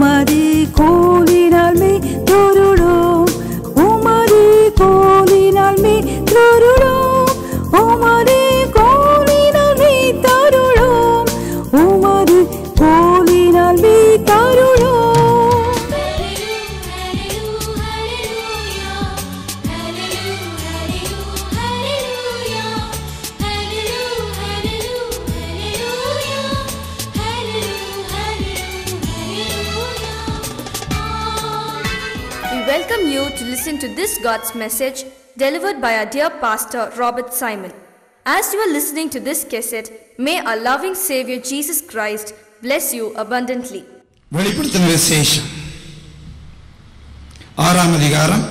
உமது கோலினால் மே தொருளோம் உமது கோலினால் மே தொருளோம் உமது கோலினால் மே தருளோம் உமது கோலினால் மே தருளோம் We welcome you to listen to this God's message delivered by our dear pastor Robert Simon. As you are listening to this cassette, may our loving Savior Jesus Christ bless you abundantly. வெளிப்படுத்தின விசேஷம் ஆறாம் அதிகாரம்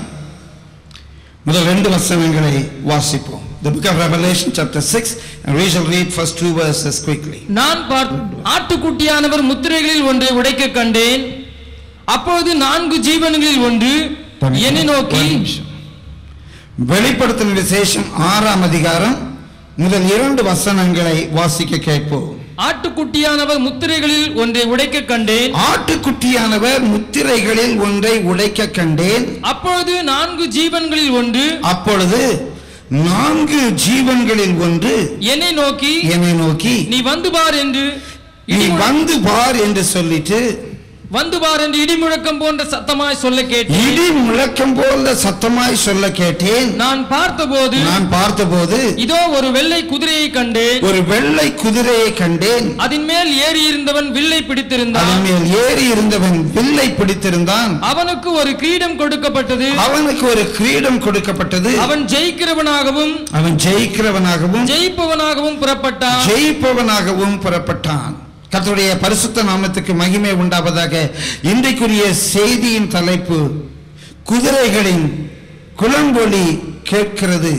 முதல் ரெண்டு வசனங்களை வாசிப்போம் The book of Revelation chapter 6 and we shall read first two verses quickly. நான் பார்த்து ஆட்டுக்குட்டியானவர் முத்திரைகளில் ஒன்றை உடைக்க கண்டேன் அப்பொழுது நான்கு ஜீவன்களில் ஒன்று என்னை நோக்கி ஒரு நிமிஷம். வெளிப்படுத்தின விசேஷம் ஆறாம் அதிகாரம் முதல் இரண்டு வசனங்களை வாசிக்க கேட்போம் ஆட்டுக்குட்டியானவர் முத்திரைகளில் ஒன்றை உடைக்க கண்டேன் ஆட்டுக்குட்டியானவர் முத்திரைகளில் ஒன்றை உடைக்க கண்டேன் அப்பொழுது நான்கு ஜீவன்களில் ஒன்று அப்பொழுது நான்கு ஜீவன்களில் ஒன்று என்னை நோக்கி என்னை நோக்கி நீ வந்து பார் என்று நீ இடிமு- வந்து பார் என்று சொல்லிட்டு வந்து பார் என்று இடிமுழக்கம் போன்ற சத்தமாய் சொல்ல கேட்டேன் இடி முழக்கம் போல சத்தமாய் சொல்ல கேட்டேன் நான் பார்த்தபோது நான் பார்த்தபோது இதோ ஒரு வெள்ளை குதிரையை கண்டேன் ஒரு வெள்ளை குதிரையை கண்டேன் அதன் மேல் ஏறி இருந்தவன் வில்லை பிடித்திருந்தான் அதன் மேல் ஏறி இருந்தவன் வில்லை பிடித்திருந்தான் அவனுக்கு ஒரு கிரீடம் கொடுக்கப்பட்டது அவனுக்கு ஒரு கிரீடம் கொடுக்கப்பட்டது அவன் ஜெயிக்கிறவனாகவும் அவன் ஜெயிக்கிறவனாகவும் ஜெயிப்பவனாகவும் புறப்பட்டான் ஜெயிப்பவனாகவும் புறப்பட்டான் கர்த்தருடைய பரிசுத்த நாமத்துக்கு மகிமை உண்டாவதாக இன்றைக்குரிய செய்தியின் தலைப்பு குதிரைகளின் குளம்பொலி கேட்கிறது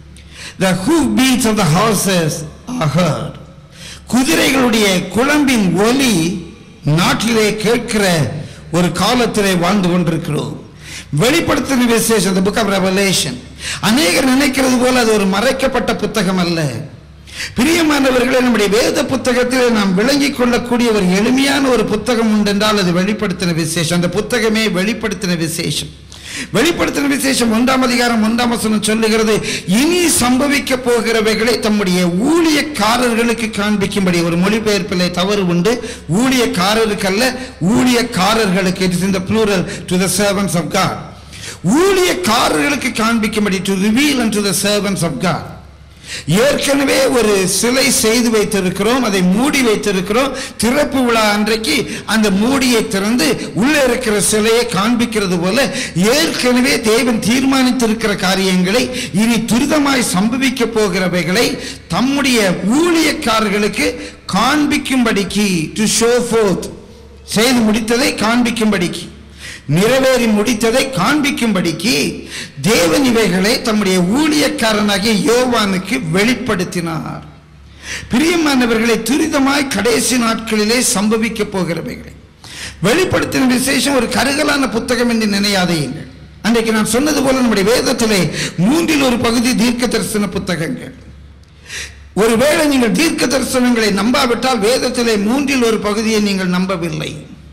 the hoof beats of the horses are heard குதிரைகளுடைய குளம்பின் ஒலி நாட்டிலே கேட்கிற ஒரு காலத்திலே வாழ்ந்து கொண்டிருக்கிறோம் வெளிப்படுத்தின விசேஷம் the book of revelation அநேகர் நினைக்கிறது போல அது ஒரு மறைக்கப்பட்ட புத்தகம் அல்ல பிரியமானவர்களே நம்முடைய வேத புத்தகத்தில் நாம் விளங்கிக் கொள்ளக்கூடிய ஒரு எளிமையான ஒரு புத்தகம் உண்டென்றால் அது வெளிப்படுத்தின விசேஷம் அந்த புத்தகமே வெளிப்படுத்தின விசேஷம் வெளிப்படுத்தின விசேஷம் ஒன்றாம் அதிகாரம் ஒன்றாம் வசனம் சொல்லுகிறது இனி சம்பவிக்க போகிறவைகளை தம்முடைய ஊழியக்காரர்களுக்கு காண்பிக்கும்படி ஒரு மொழிபெயர்ப்பிலே தவறு உண்டு ஊழியக்காரருக்கல்ல ஊழியக்காரர்களுக்கு it is in the plural to the servants of God ஊழியக்காரர்களுக்கு காண்பிக்கும்படி to reveal and to the servants of God ஏற்கனவே ஒரு சிலை செய்து வைத்திருக்கிறோம் அதை மூடி வைத்திருக்கிறோம் திறப்பு விழா அன்றைக்கு அந்த மூடியை திறந்து உள்ளே இருக்கிற சிலையை காண்பிக்கிறது போல ஏற்கனவே தேவன் தீர்மானித்திருக்கிற காரியங்களை இனி துரிதமாய் சம்பவிக்க போகிறவைகளை தம்முடைய ஊழியக்காரர்களுக்கு காண்பிக்கும்படிக்கு டு ஷோ ஃபோர்த் செய்து முடித்ததை காண்பிக்கும்படிக்கு நிறைவேறி முடித்ததை காண்பிக்கும்படிக்கு தேவன் இவைகளை தம்முடைய ஊழியக்காரனாகிய யோவானுக்கு வெளிப்படுத்தினார் பிரியமானவர்களை துரிதமாய் கடைசி நாட்களிலே சம்பவிக்க போகிறவைகளை வெளிப்படுத்தின விசேஷம் ஒரு கருகலான புத்தகம் என்று நினையாதேயுங்கள் அன்றைக்கு நான் சொன்னது போல நம்முடைய வேதத்திலே மூன்றில் ஒரு பகுதி தீர்க்க தரிசன புத்தகங்கள் ஒருவேளை நீங்கள் தீர்க்க தரிசனங்களை நம்பாவிட்டால் வேதத்திலே மூன்றில் ஒரு பகுதியை நீங்கள் நம்பவில்லை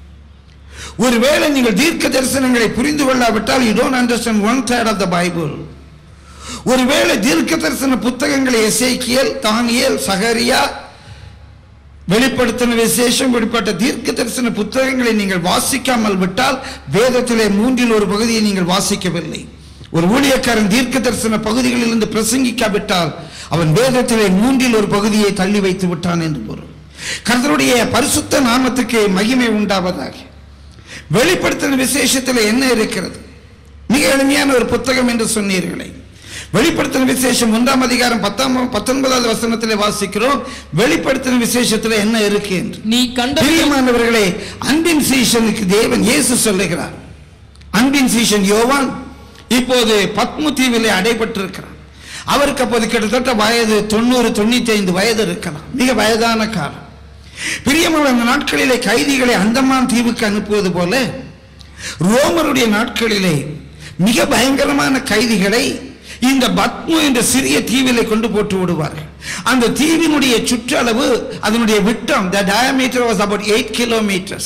ஒருவேளை நீங்கள் தீர்க்க தரிசனங்களை புரிந்து கொள்ளாவிட்டால் you don't understand one third of the Bible ஒருவேளை தீர்க்க தரிசன புத்தகங்களை எசேக்கியல் தானியல் சகரியா வெளிப்படுத்தின விசேஷம் வெளிப்பட்ட தீர்க்க தரிசன புத்தகங்களை நீங்கள் வாசிக்காமல் விட்டால் வேதத்திலே மூன்றில் ஒரு பகுதியை நீங்கள் வாசிக்கவில்லை ஒரு ஊழியக்காரன் தீர்க்க தரிசன பகுதிகளிலிருந்து பிரசங்கிக்காவிட்டால் அவன் வேதத்திலே மூன்றில் ஒரு பகுதியை தள்ளி வைத்து விட்டான் என்று பொருள் கர்த்தருடைய பரிசுத்த நாமத்துக்கு மகிமை உண்டாவதாக வெளிப்படுத்தின விசேஷத்தில் என்ன இருக்கிறது மிக எளிமையான ஒரு புத்தகம் என்று சொன்னீர்களே வெளிப்படுத்தின விசேஷம் ஒன்றாம் அதிகாரம் பத்தாம் பத்தொன்பதாவது வசனத்திலே வாசிக்கிறோம் வெளிப்படுத்தின விசேஷத்தில் என்ன இருக்கு என்று நீ கண்ட பிரியமானவர்களே அன்பின் சீஷனுக்கு தேவன் இயேசு சொல்லுகிறார் அன்பின் சீஷன் யோவான் இப்போது பத்மு தீவிலே அடைபட்டிருக்கிறார் அவருக்கு அப்போது கிட்டத்தட்ட வயது தொண்ணூறு தொண்ணூத்தி ஐந்து வயது இருக்கலாம் மிக வயதான காலம் பிரியமான அந்த நாட்களிலே கைதிகளை அந்தமான் தீவுக்கு அனுப்புவது போல ரோமருடைய நாட்களிலே மிக பயங்கரமான கைதிகளை இந்த பத்மு என்ற சிறிய தீவிலே கொண்டு போட்டு விடுவார்கள் அந்த தீவினுடைய சுற்றளவு அதனுடைய விட்டம் the diameter was about 8 kilometers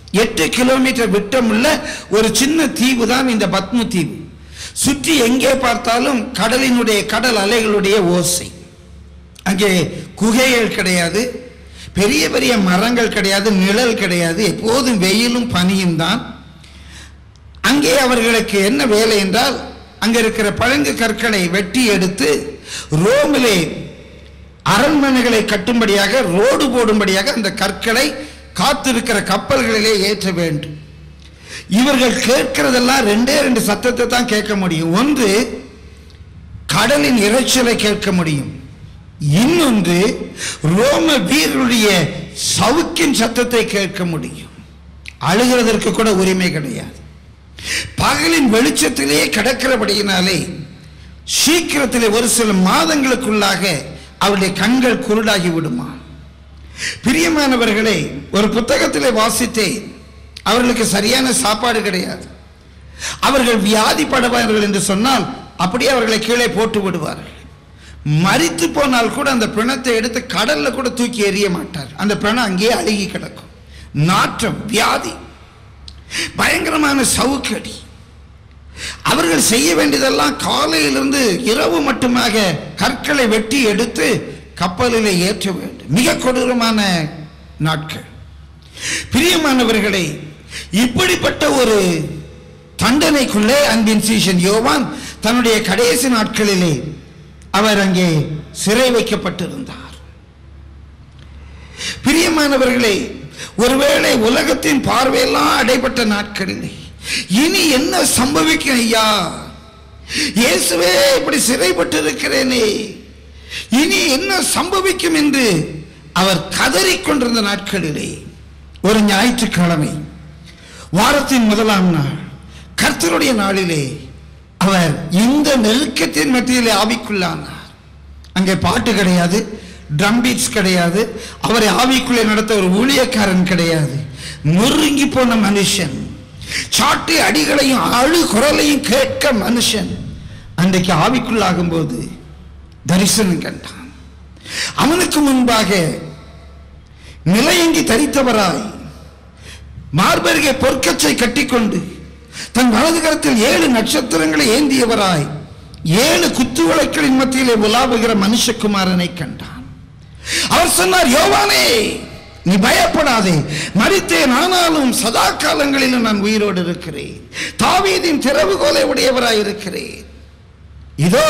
எட்டு கிலோமீட்டர் விட்டமுள்ள ஒரு சின்ன தீவு தான் இந்த பத்ம தீவு சுற்றி எங்கே பார்த்தாலும் கடலினுடைய கடல் அலைகளுடைய ஓசை அங்கே குகைகள் கிடையாது பெரிய பெரிய மரங்கள் கிடையாது நிழல் கிடையாது எப்போதும் வெயிலும் பனியும் தான் அங்கே அவர்களுக்கு என்ன வேலை என்றால் அங்க இருக்கிற பழங்கு கற்களை வெட்டி எடுத்து ரோமிலே அரண்மனைகளை கட்டும்படியாக ரோடு போடும்படியாக அந்த கற்களை காத்திருக்கிற கப்பல்களிலே ஏற்ற வேண்டும் இவர்கள் கேட்கிறதெல்லாம் ரெண்டே ரெண்டு சத்தத்தை தான் கேட்க முடியும் ஒன்று கடலின் இரைச்சலை கேட்க முடியும் இன்னொன்று ரோம வீரருடைய சவுக்கின் சத்தத்தை கேட்க முடியும் அழுகிறதற்கு கூட உரிமை கிடையாது பகலின் வெளிச்சத்திலே கிடக்கிறபடியினாலே சீக்கிரத்திலே ஒரு சில மாதங்களுக்குள்ளாக அவருடைய கண்கள் குருடாகி விடுமா பிரியமானவர்களே ஒரு புத்தகத்திலே வாசித்தேன் அவர்களுக்கு சரியான சாப்பாடு கிடையாது அவர்கள் வியாதிப்படுவார்கள் என்று சொன்னால் அப்படியே அவர்களை கீழே போட்டு விடுவார்கள் மரித்து போனால் கூட அந்த பிணத்தை எடுத்து கடல்ல கூட தூக்கி எறிய மாட்டார் அந்த பிணம் அங்கேயே அழுகி கிடக்கும் நாற்றம் வியாதி பயங்கரமான சவுக்கடி அவர்கள் செய்ய வேண்டியதெல்லாம் காலையிலிருந்து இரவு மட்டுமாக கற்களை வெட்டி எடுத்து கப்பலிலே ஏற்ற வேண்டும் மிக கொடூரமான நாட்கள் பிரியமானவர்களே இப்படிப்பட்ட ஒரு தண்டனைக்குள்ளே அன்பின் சீஷன் யோவான் தன்னுடைய கடைசி நாட்களிலே அவர் அங்கே சிறை வைக்கப்பட்டிருந்தார் பிரியமானவர்களே ஒருவேளை உலகத்தின் பார்வையெல்லாம் அடைபட்ட நாட்களிலே இனி என்ன சம்பவிக்கும் ஐயா இயேசுவே இப்படி சிறைப்பட்டிருக்கிறேனே இனி என்ன சம்பவிக்கும் என்று அவர் கதறிக்கொண்டிருந்த நாட்களிலே ஒரு ஞாயிற்றுக்கிழமை வாரத்தின் முதலாம் நாள் கர்த்தருடைய நாளிலே அவர் இந்த நெருக்கத்தின் மத்தியிலே ஆவிக்குள்ளானார் அங்கே பாட்டு கிடையாது ட்ரம் பீட்ஸ் கிடையாது அவரை ஆவிக்குள்ளே நடத்த ஒரு ஊழியக்காரன் கிடையாது நொறுங்கி போன மனுஷன் சாட்டு அடிகளையும் அழு குரலையும் கேட்க மனுஷன் அன்றைக்கு ஆவிக்குள்ளாகும் போது தரிசனம் கண்டான் அவனுக்கு முன்பாக நிலையங்கி தரித்தவராய் மார்பருகே பொற்கச்சை கட்டிக்கொண்டு தன் வலது கரத்தில் ஏழு நட்சத்திரங்களை ஏந்தியவராய் ஏழு குத்துவிளக்களின் மத்தியிலே உலாவுகிற மனுஷகுமாரனை கண்டான் அவர் சொன்னார் யோவானே நீ பயப்படாதே மறித்தேன் ஆனாலும் சதா காலங்களிலும் நான் உயிரோடு இருக்கிறேன் தாவீதின் திறவுகோலை உடையவராய் இருக்கிறேன் இதோ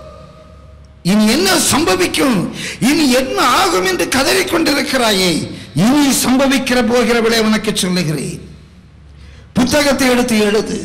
இனி என்ன சம்பவிக்கும் இனி என்ன ஆகும் என்று கதறிக் கொண்டிருக்கிறாயே இனி சம்பவிக்கிற போகிற விட உனக்கு சொல்லுகிறேன் புத்தகத்தை எடுத்து எழுது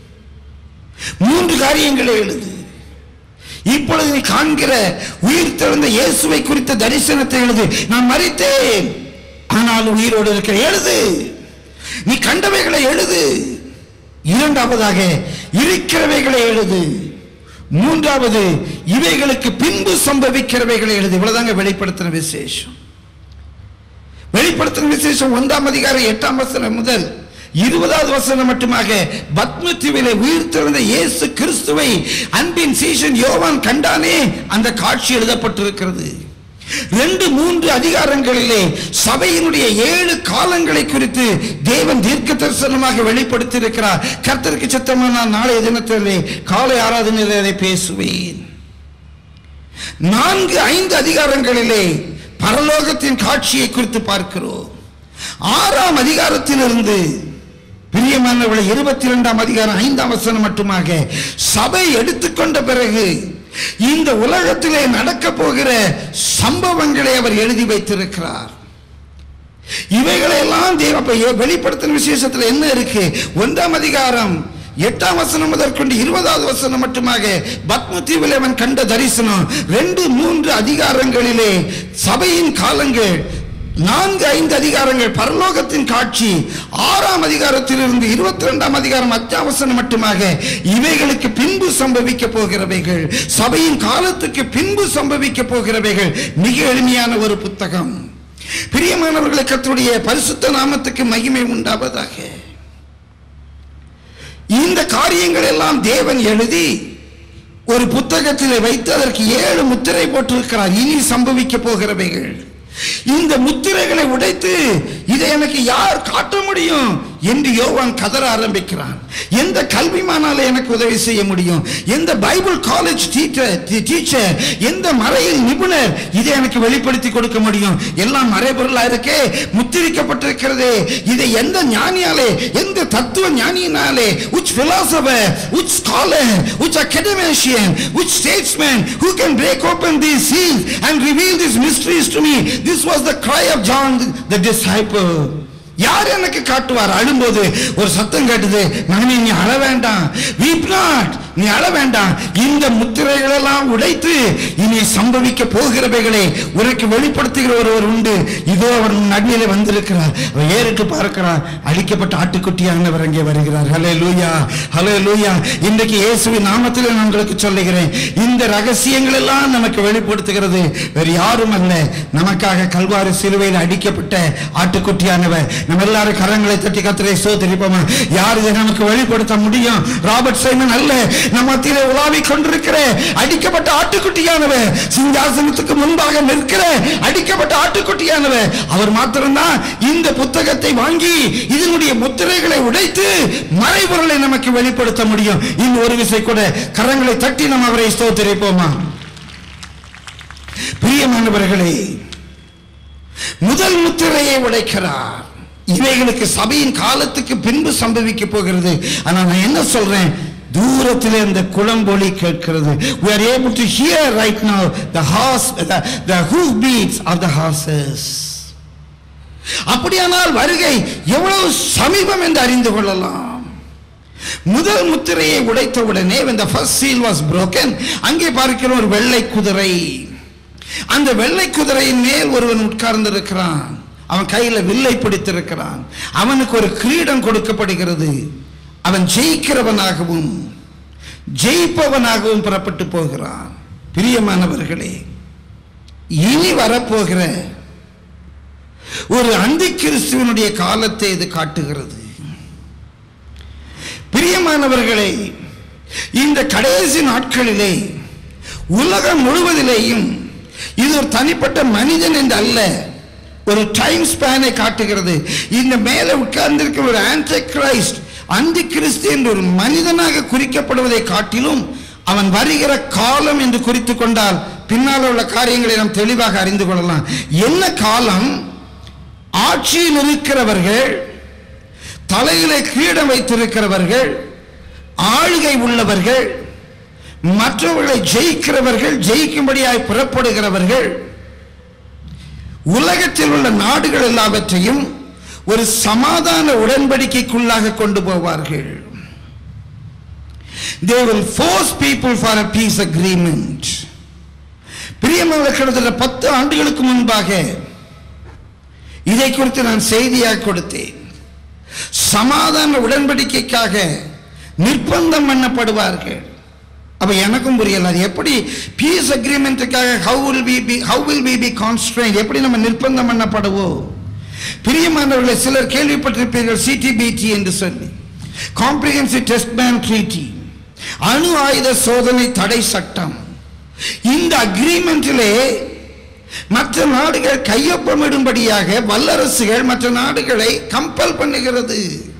மூன்று காரியங்களை எழுது இப்பொழுது நீ காண்கிற உயிர் தெழுந்த இயேசுவை குறித்த தரிசனத்தை எழுது நான் மறித்தேன் ஆனால் உயிரோடு இருக்கிற எழுது நீ கண்டவைகளை எழுது இரண்டாவதாக இருக்கிறவைகளை எழுது மூன்றாவது இவைகளுக்கு பின்பு சம்பவிக்கிறவைகளை எழுது இவ்வளவுதாங்க வெளிப்படுத்தின விசேஷம் வெளிப்படுத்தின விசேஷம் ஒன்றாம் அதிகாரம் எட்டாம் வசனம் முதல் இருபதாவது வசனம் மட்டுமாக பத்மத்தீவிலே உயிர் திறந்த இயேசு கிறிஸ்துவை அன்பின் சீசன் யோவான் கண்டானே அந்த காட்சி எழுதப்பட்டிருக்கிறது ரெண்டு மூன்று அதிகாரங்களிலே சபையினுடைய ஏழு காலங்களை குறித்து தேவன் தீர்க்க தரிசனமாக வெளிப்படுத்தி இருக்கிறார் கர்த்தருக்கு சித்தமான நான் நாளைய தினத்திலே காலை ஆராதனையிலே அதை பேசுவேன் நான்கு ஐந்து அதிகாரங்களிலே பரலோகத்தின் காட்சியை குறித்து பார்க்கிறோம் ஆறாம் அதிகாரத்திலிருந்து பிரியமானவர்களை இருபத்தி இரண்டாம் அதிகாரம் ஐந்தாம் வசனம் மட்டுமாக சபை எடுத்துக்கொண்ட பிறகு இந்த உலகத்திலே நடக்க போகிற சம்பவங்களை அவர் எழுதி வைத்திருக்கிறார் இவைகளெல்லாம் தேவ அப்ப வெளிப்படுத்தின விசேஷத்தில் என்ன இருக்கு ஒன்றாம் அதிகாரம் எட்டாம் வசனம் முதற்கொண்டு இருபதாவது வசனம் மட்டுமாக பத்மதீவில் அவன் கண்ட தரிசனம் ரெண்டு மூன்று அதிகாரங்களிலே சபையின் காலங்கள் நான்கு ஐந்து அதிகாரங்கள் பரலோகத்தின் காட்சி ஆறாம் அதிகாரத்திலிருந்து இருபத்தி ரெண்டாம் அதிகாரம் அத்தியாவசனம் மட்டுமாக இவைகளுக்கு பின்பு சம்பவிக்க போகிறவைகள் சபையின் காலத்துக்கு பின்பு சம்பவிக்க போகிறவைகள் மிக எளிமையான ஒரு புத்தகம் பிரியமானவர்களை கர்த்தருடைய பரிசுத்த நாமத்துக்கு மகிமை உண்டாவதாக இந்த காரியங்கள் எல்லாம் தேவன் எழுதி ஒரு புத்தகத்தில் வைத்து அதற்கு ஏழு முத்திரை போட்டிருக்கிறார் இனி சம்பவிக்க போகிறவைகள் இந்த முத்திரைகளை உடைத்து இதை எனக்கு யார் காட்ட முடியும் என்று யோவான் கதற ஆரம்பிக்கிறான் எந்த கல்விமானால எனக்கு உதவி செய்ய முடியும் எந்த பைபிள் காலேஜ் டீச்சர் டீச்சர் எந்த மறையில் நிபுணர் இதை எனக்கு வெளிப்படுத்தி கொடுக்க முடியும் எல்லாம் மறைபொருளா இருக்கே முத்திரிக்கப்பட்டிருக்கிறதே இதை எந்த ஞானியாலே எந்த தத்துவ ஞானியினாலே which philosopher which scholar which academician which statesman who can break open these seals and reveal these mysteries to me this was the cry of John the disciple யார் எனக்கு காட்டுவார் அழும்போது ஒரு சத்தம் கேட்டது மகனே நீ அழ வேண்டாம் வீப் நாட் நீ அழ வேண்டாம் இந்த முத்திரைகளெல்லாம் உடைத்து இனி சம்பவிக்க போகிறவைகளை உனக்கு வெளிப்படுத்துகிற ஒருவர் உண்டு இதோ அவர் உன் நடுநிலை வந்திருக்கிறார் அவர் ஏறிட்டு பார்க்கிறார் அழிக்கப்பட்ட ஆட்டுக்குட்டியானவர் அங்கே வருகிறார் ஹலே லூயா ஹலே லூயா இன்றைக்கு இயேசுவின் நாமத்தில் நான் உங்களுக்கு சொல்லுகிறேன் இந்த ரகசியங்கள் எல்லாம் நமக்கு வெளிப்படுத்துகிறது வேறு யாரும் அல்ல நமக்காக கல்வாரி சிலுவையில் அடிக்கப்பட்ட ஆட்டுக்குட்டியானவர் நம்ம எல்லாரும் கரங்களை தட்டி கத்திரை சோதரிப்போமா யார் இதை நமக்கு வெளிப்படுத்த முடியும் ராபர்ட் சைமன் அல்ல நம்ம மத்தியிலே உலாவிக் கொண்டிருக்கிற அடிக்கப்பட்ட ஆட்டுக்குட்டியானவர் சிங்காசனத்துக்கு முன்பாக நிற்கிற அடிக்கப்பட்ட ஆட்டுக்குட்டியானவர் அவர் மாத்திரம்தான் இந்த புத்தகத்தை வாங்கி இதனுடைய முத்திரைகளை உடைத்து மறைபொருளை நமக்கு வெளிப்படுத்த முடியும் இன்னும் ஒரு விசை கூட கரங்களை தட்டி நம்ம அவரை ஸ்தோத்திரிப்போமா பிரியமானவர்களே முதல் முத்திரையை உடைக்கிறார் இவைகளுக்கு சபையின் காலத்துக்கு பின்பு சம்பவிக்க போகிறது ஆனா நான் என்ன சொல்றேன் தூரத்தில் இந்த குளம்பொலி கேட்கிறது we are able to hear right now the horse the, the hoof beats of the horses அப்படியானால் வருகை எவ்வளவு சமீபம் என்று அறிந்து கொள்ளலாம் முதல் முத்திரையை உடைத்த உடனே when the first seal was broken அங்கே பார்க்கிற ஒரு வெள்ளை குதிரை அந்த வெள்ளை குதிரையின் மேல் ஒருவன் உட்கார்ந்து இருக்கிறான் அவன் கையில வில்லை பிடித்திருக்கிறான் அவனுக்கு ஒரு கிரீடம் கொடுக்கப்படுகிறது அவன் ஜெயிக்கிறவனாகவும் ஜெயிப்பவனாகவும் புறப்பட்டு போகிறான் பிரியமானவர்களே இனி வரப்போகிற ஒரு அந்தி கிறிஸ்துவனுடைய காலத்தை இது காட்டுகிறது பிரியமானவர்களே இந்த கடைசி நாட்களிலே உலகம் முழுவதிலேயும் இது ஒரு தனிப்பட்ட மனிதன் என்று அல்ல ஒரு டைம் ஸ்பேனை காட்டுகிறது இந்த மேலே உட்கார்ந்திருக்கிற ஒரு ஆன்டி கிரைஸ்ட் அந்தி கிறிஸ்து என்று ஒரு மனிதனாக குறிக்கப்படுவதை காட்டிலும் அவன் வருகிற காலம் என்று குறித்து கொண்டால் பின்னால் உள்ள காரியங்களை நாம் தெளிவாக அறிந்து கொள்ளலாம் என்ன காலம் ஆட்சியில் இருக்கிறவர்கள் தலையிலே கிரீடம் வைத்திருக்கிறவர்கள் ஆளுகை உள்ளவர்கள் மற்றவர்களை ஜெயிக்கிறவர்கள் ஜெயிக்கும்படியாய் புறப்படுகிறவர்கள் உலகத்தில் உள்ள நாடுகள் எல்லாவற்றையும் ஒரு சமாதான உடன்படிக்கைக்குள்ளாக கொண்டு போவார்கள் they will force people for a peace agreement பிரியமான கிட்டத்தட்ட பத்து ஆண்டுகளுக்கு முன்பாக இதை குறித்து நான் செய்தியாக கொடுத்தேன் சமாதான உடன்படிக்கைக்காக நிர்பந்தம் பண்ணப்படுவார்கள் அப்ப எனக்கும் புரியல அது எப்படி பீஸ் அக்ரிமெண்ட்டுக்காக how will be be how will be be constrain எப்படி நம்ம நிர்பந்தம் பண்ணப்படுவோம் பிரியமானவர்களை சிலர் கேள்விப்பட்டிருப்பீர்கள் சிடிபிடி என்று சொல்லி காம்ப்ரிஹென்சிவ் டெஸ்ட் பேன் ட்ரீட்டி அணு ஆயுத சோதனை தடை சட்டம் இந்த அக்ரிமெண்டிலே மற்ற நாடுகள் கையொப்பமிடும்படியாக வல்லரசுகள் மற்ற நாடுகளை கம்பல் பண்ணுகிறது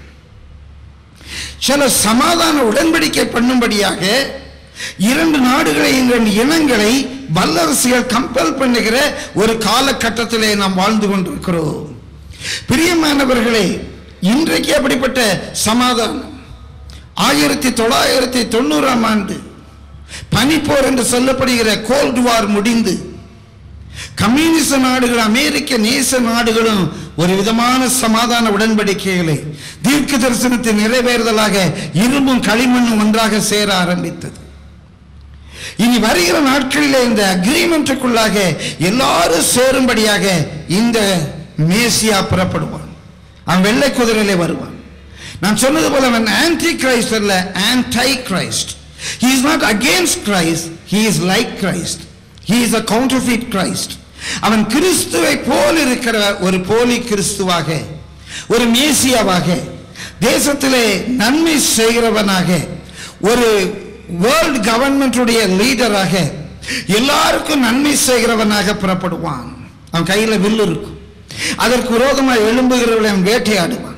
சில சமாதான உடன்படிக்கை பண்ணும்படியாக இரண்டு நாடுகளை இரண்டு இனங்களை வல்லரசுகள் கம்பல் பண்ணுகிற ஒரு காலகட்டத்திலே நாம் வாழ்ந்து கொண்டிருக்கிறோம் பிரியமானவர்களே இன்றைக்கு அப்படிப்பட்ட சமாதானம் ஆயிரத்தி தொள்ளாயிரத்தி தொண்ணூறாம் ஆண்டு பனிப்போர் என்று சொல்லப்படுகிற கோல்டு வார் முடிந்து கம்யூனிச நாடுகள் அமெரிக்க நேச நாடுகளும் ஒரு விதமான சமாதான உடன்படிக்கைகளை தீர்க்க தரிசனத்தை நிறைவேறுதலாக இரும்பும் களிமண்ணும் ஒன்றாக சேர ஆரம்பித்தது இனி வருகிற நாட்களிலே இந்த அக்ரிமெண்ட்டுக்குள்ளாக எல்லாரும் சேரும்படியாக இந்த மேசியா புறப்படுவான் அவன் வெள்ளை குதிரையிலே வருவான் நான் சொன்னது போல அவன் ஆன்டி கிரைஸ்ட் அல்ல antichrist he is not against christ he is like christ he is a counterfeit christ அவன் கிறிஸ்துவை போல் இருக்கிற ஒரு போலி கிறிஸ்துவாக ஒரு மேசியாவாக தேசத்திலே நன்மை செய்கிறவனாக ஒரு வேர்ல்ட் கவர்மெண்ட்டுடைய லீடராக எல்லாருக்கும் நன்மை செய்கிறவனாக புறப்படுவான் அவன் கையில் வில்லு இருக்கும் அதற்கு விரோதமாக எழும்புகிறவர்களை அவன் வேட்டையாடுவான்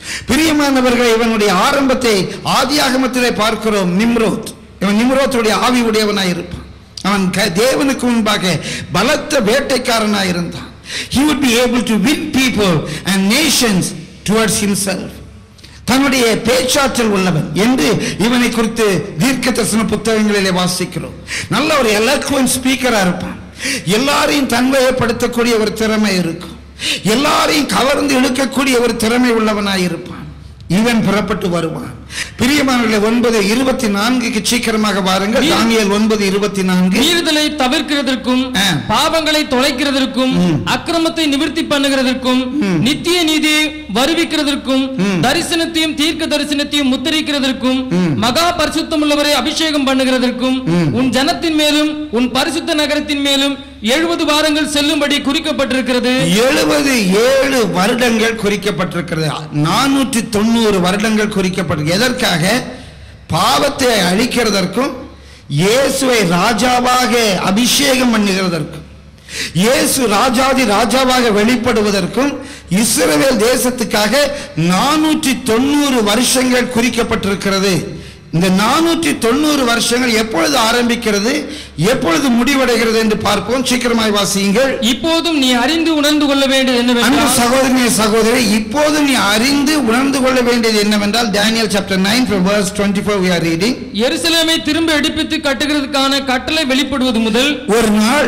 பிரியமானவர்கள் இவனுடைய ஆரம்பத்தை ஆதியாகமத்திலே பார்க்கிறோம் நிம்ரோத் இவன் நிம்ரோத்துடைய ஆவி உடையவனாய் இருப்பான் அவன் க- தேவனுக்கு முன்பாக பலத்த வேட்டைக்காரனாய் இருந்தான் he would be able to win people and nations towards himself தன்னுடைய பேச்சாற்றல் உள்ளவன் என்று இவனை குறித்து தீர்க்க தரிசன புத்தகங்களிலே வாசிக்கிறோம் நல்ல ஒரு எலக்வன் ஸ்பீக்கரா இருப்பான் எல்லாரையும் தன்வயப்படுத்தக்கூடிய ஒரு திறமை இருக்கும் எல்லாரையும் கவர்ந்து இழுக்கக்கூடிய ஒரு திறமை உள்ளவனாய் இருப்பான் இவன் புறப்பட்டு வருவான் பிரியமானவர்களே ஒன்பது இருபத்தி நான்குக்கு சீக்கிரமாக வாருங்கள் நீ- தானியல் ஒன்பது இருபத்தி நான்கு மீறுதலை தவிர்க்கிறதற்கும் ஆ. பாவங்களை தொலைக்கிறதற்கும் அக்கிரமத்தை நிவர்த்தி பண்ணுகிறதற்கும் நித்திய நீதியை வருவிக்கிறதற்கும் தரிசனத்தையும் தீர்க்க தரிசனத்தையும் முத்திரிக்கிறதற்கும் மகா பரிசுத்தம் உள்ளவரை அபிஷேகம் பண்ணுகிறதற்கும் உன் ஜனத்தின் மேலும் உன் பரிசுத்த நகரத்தின் மேலும் எழுபது வாரங்கள் செல்லும்படி குறிக்கப்பட்டிருக்கிறது எழுபது ஏழு வருடங்கள் குறிக்கப்பட்டிருக்கிறது நானூற்றி தொண்ணூறு வருடங்கள் குறிக்கப்பட்டிருக்கு எதற்காக பாவத்தை அழிக்கிறதற்கும் இயேசுவை ராஜாவாக அபிஷேகம் பண்ணுகிறதற்கும் இயேசு ராஜாதி ராஜாவாக வெளிப்படுவதற்கும் இஸ்ரவேல் தேசத்துக்காக நானூற்றி தொண்ணூறு வருஷங்கள் குறிக்கப்பட்டிருக்கிறது இந்த நானூற்றி தொண்ணூறு வருஷங்கள் எப்பொழுது ஆரம்பிக்கிறது எப்பொழுது முடிவடைகிறது என்று பார்ப்போம் சீக்கிரமாய் வாசியுங்கள் இப்போதும் நீ அறிந்து உணர்ந்து கொள்ள வேண்டியது அன்பு என்னவென்றால் சகோதரனே சகோதரி இப்போது நீ அறிந்து உணர்ந்து கொள்ள வேண்டியது என்னவென்றால் Daniel chapter 9 from verse 24 we are reading எருசலேமை திரும்ப எடுப்பித்து கட்டுகிறதுக்கான கட்டளை வெளிப்படுவது முதல் ஒரு நாள்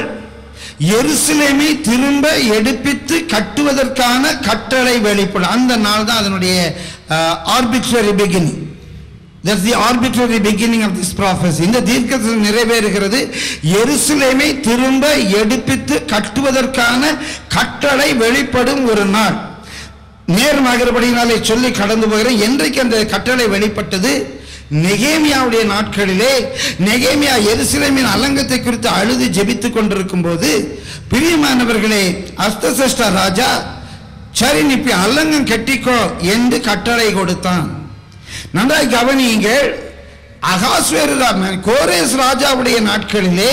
எருசலேமை திரும்ப எடுப்பித்து கட்டுவதற்கான கட்டளை வெளிப்படும் அந்த நாள் தான் அதனுடைய arbitrary beginning That's the arbitrary beginning of this prophecy. இந்த தீர்க்கதரிசனம் நிறைவேறுகிறது எருசலேமை திரும்ப எடுப்பித்து கட்டுவதற்கான கட்டளை வெளிப்படும் ஒரு நாள் நேர்மாகிறபடினாலே சொல்லி கடந்து போகிறேன் என்றைக்கு அந்த கட்டளை வெளிப்பட்டது நெகேமியாவுடைய நாட்களிலே நெகேமியா எருசலேமின் அலங்கத்தை குறித்து அழுது ஜெபித்துக் கொண்டிருக்கும் போது பிரியமானவர்களே அஸ்தசஷ்ட ராஜா சரி நீ இப்ப அலங்கம் கட்டிக்கோ என்று கட்டளை கொடுத்தான் நன்றாய் கவனியுங்கள் அகாஸ்வேரு ரா- கோரேஸ் ராஜாவுடைய நாட்களிலே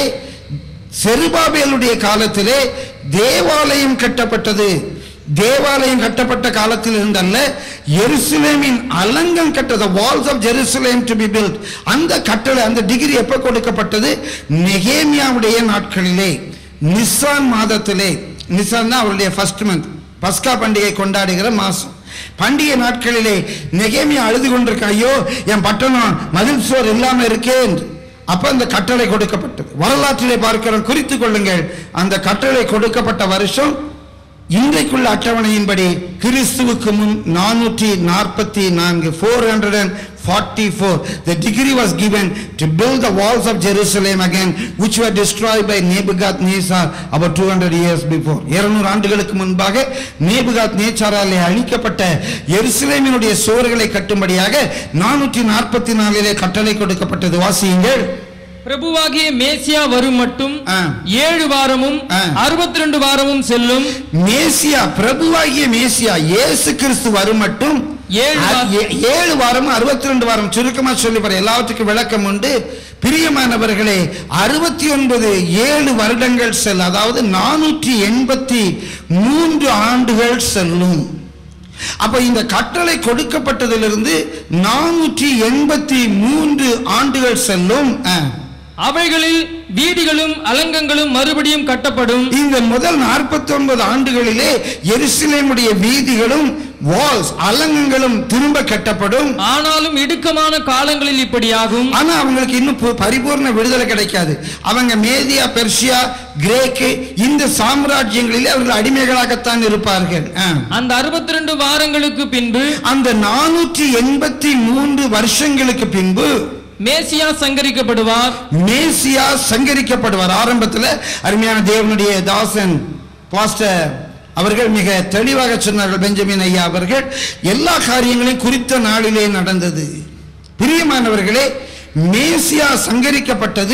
செருபாபேலுடைய காலத்திலே தேவாலயம் கட்டப்பட்டது தேவாலயம் கட்டப்பட்ட காலத்தில் இருந்தல்ல எருசலேமின் அலங்கம் கட்டது walls of Jerusalem to be built அந்த கட்டளை அந்த டிகிரி எப்ப கொடுக்கப்பட்டது நெகேமியாவுடைய நாட்களிலே நிசான் மாதத்திலே நிசான் தான் அவருடைய ஃபர்ஸ்ட் மந்த் பஸ்கா பண்டிகை கொண்டாடுகிற மாசம் பண்டிகை நாட்களிலே நெகேமியா அழுது கொண்டிருக்க ஐயோ என் பட்டணம் மதில் சுவர் இல்லாம இருக்கே என்று அப்ப அந்த கட்டளை கொடுக்கப்பட்டது வரலாற்றிலே பார்க்கிறோம் குறித்துக் கொள்ளுங்கள் அந்த கட்டளை கொடுக்கப்பட்ட வருஷம் இன்றைக்குள்ள அட்டவணையின்படி கிறிஸ்துவுக்கு முன் நானூற்றி நாற்பத்தி நான்கு four hundred and forty four the decree was given to build the walls of Jerusalem again which were destroyed by Nebuchadnezzar about 200 years before 200 ஆண்டுகளுக்கு முன்பாக நேபுகாத் நேச்சாராலே அழிக்கப்பட்ட எருசலேமினுடைய சுவர்களை கட்டும்படியாக நானூற்றி நாற்பத்தி நாலிலே கட்டளை கொடுக்கப்பட்டது வாசியுங்கள் பிரபுவாகிய மேசியா வரும் மட்டும் ஆ. ஏழு வாரமும் ஆ. அறுபத்தி ரெண்டு வாரமும் செல்லும் மேசியா பிரபுவாகிய மேசியா இயேசு கிறிஸ்து வரும் மட்டும் ஏழு வா- ஏ- ஏழு வாரம் அறுபத்தி ரெண்டு வாரம் சுருக்கமா சொல்லி பாரு எல்லாவற்றுக்கும் விளக்கம் உண்டு பிரியமானவர்களே அறுபத்தி ஒன்பது ஏழு வருடங்கள் செல் அதாவது நானூற்றி எண்பத்தி மூன்று ஆண்டுகள் செல்லும் அப்ப இந்த கட்டளை கொடுக்கப்பட்டதிலிருந்து நானூற்றி எண்பத்தி மூன்று ஆண்டுகள் செல்லும் ஆ. அவைகளில் வீதிகளும் அலங்கங்களும் மறுபடியும் கட்டப்படும் இந்த முதல் 49 ஆண்டுகளிலே எருசலேமுடைய வீதிகளும் வால்ஸ் அலங்கங்களும் திரும்ப கட்டப்படும் ஆனாலும் இடுக்கமான காலங்களில் இப்படியாகும் ஆனா அவங்களுக்கு இன்னும் பு- பரிபூர்ண விடுதலை கிடைக்காது அவங்க மேதியா பெர்ஷியா கிரேக்கு இந்த சாம்ராஜ்யங்களிலே அவர்கள் அடிமைகளாகத்தான் இருப்பார்கள் ஆ. அந்த அறுபத்தி ரெண்டு வாரங்களுக்கு பின்பு அந்த நானூற்றி எண்பத்தி மூன்று வருஷங்களுக்கு பின்பு மேசியா சங்கரிக்கப்படுவார் மேசியா சங்கரிக்கப்படுவார் ஆரம்பத்தில் அருமையான தேவனுடைய தாசன் பாஸ்டர் அவர்கள் மிக தெளிவாக சொன்னார்கள் பெஞ்சமின் ஐயா அவர்கள் எல்லா காரியங்களையும் குறித்த நாளிலே நடந்தது பிரியமானவர்களே மேசியா சங்கரிக்கப்பட்டது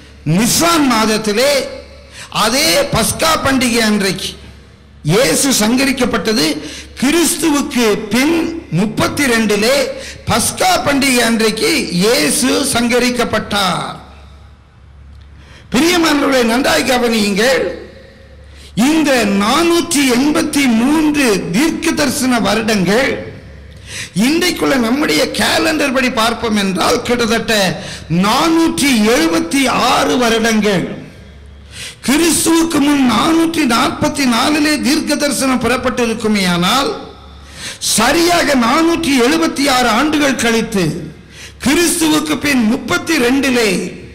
நிசான் மாதத்திலே அதே பஸ்கா பண்டிகை அன்றைக்கு இயேசு சங்கரிக்கப்பட்டது கிறிஸ்துவுக்கு பின் முப்பத்தி ரெண்டிலே பஸ்கா பண்டிகை அன்றைக்கு இயேசு சங்கரிக்கப்பட்டார் பிரியமானவர்களை நன்றாய் கவனியுங்கள் இந்த நானூற்றி எண்பத்தி மூன்று தீர்க்க தரிசன வருடங்கள் இன்றைக்குள்ள நம்முடைய கேலண்டர் படி பார்ப்போம் என்றால் கிட்டத்தட்ட நானூற்றி எழுபத்தி ஆறு வருடங்கள் கிறிஸ்துவுக்கு முன் நானூற்றி நாற்பத்தி நாலிலே தீர்க்க தரிசனம் பெறப்பட்டிருக்குமே ஆனால் சரியாக நானூற்றி எழுபத்தி ஆறு ஆண்டுகள் கழித்து கிறிஸ்துவுக்கு பின் முப்பத்தி ரெண்டிலே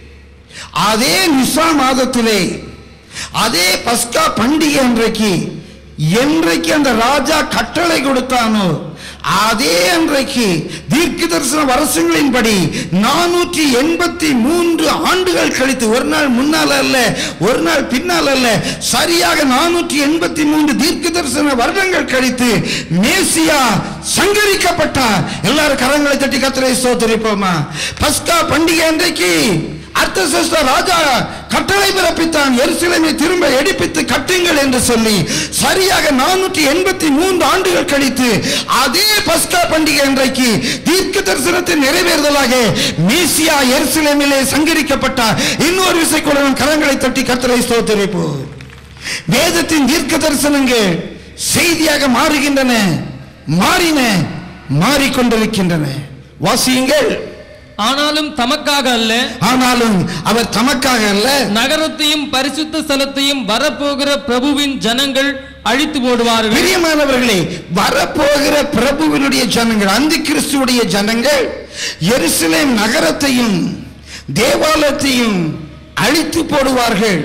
அதே நிசா மாதத்திலே அதே பஸ்கா பண்டிகை அன்றைக்கு என்றைக்கு அந்த ராஜா கட்டளை கொடுத்தானோ அதே அன்றைக்கு தீர்க்க தரிசன வருஷங்களின்படி நானூற்றி எண்பத்தி மூன்று ஆண்டுகள் கழித்து ஒரு நாள் முன்னால் அல்ல ஒரு நாள் பின்னால் அல்ல சரியாக நானூற்றி எண்பத்தி மூன்று தீர்க்க தரிசன வருடங்கள் கழித்து மேசியா சங்கரிக்கப்பட்டார் எல்லாரும் கரங்களை தட்டி கத்தரை சோதரிப்போமா பஸ்கா பண்டிகை அன்றைக்கு அர்த்தசஸ்த ராஜா கட்டளை பிறப்பித்தான் எருசலேமை திரும்ப எடுப்பித்து கட்டுங்கள் என்று சொல்லி சரியாக நானூற்றி எண்பத்தி மூன்று ஆண்டுகள் கழித்து அதே பஸ்கா பண்டிகை அன்றைக்கு தீர்க்க தரிசனத்தை நிறைவேறுதலாக மீசியா எருசலேமிலே சங்கரிக்கப்பட்டார் இன்னொரு விசைக்குடன் கரங்களை தட்டி கத்தரை ஸ்தோத்தரிப்போம் வேதத்தின் தீர்க்க தரிசனங்கள் செய்தியாக மாறுகின்றன மாறின மாறிக்கொண்டிருக்கின்றன வாசியுங்கள் ஆனாலும் தமக்காக அல்ல ஆனாலும் அவர் தமக்காக அல்ல நகரத்தையும் பரிசுத்த ஸ்தலத்தையும் வரப்போகிற பிரபுவின் ஜனங்கள் அழித்து போடுவார்கள் பிரியமானவர்களே வரப்போகிற பிரபுவினுடைய ஜனங்கள் அந்த கிறிஸ்துவுடைய ஜனங்கள் எருசலேம் நகரத்தையும் தேவாலயத்தையும் அழித்து போடுவார்கள்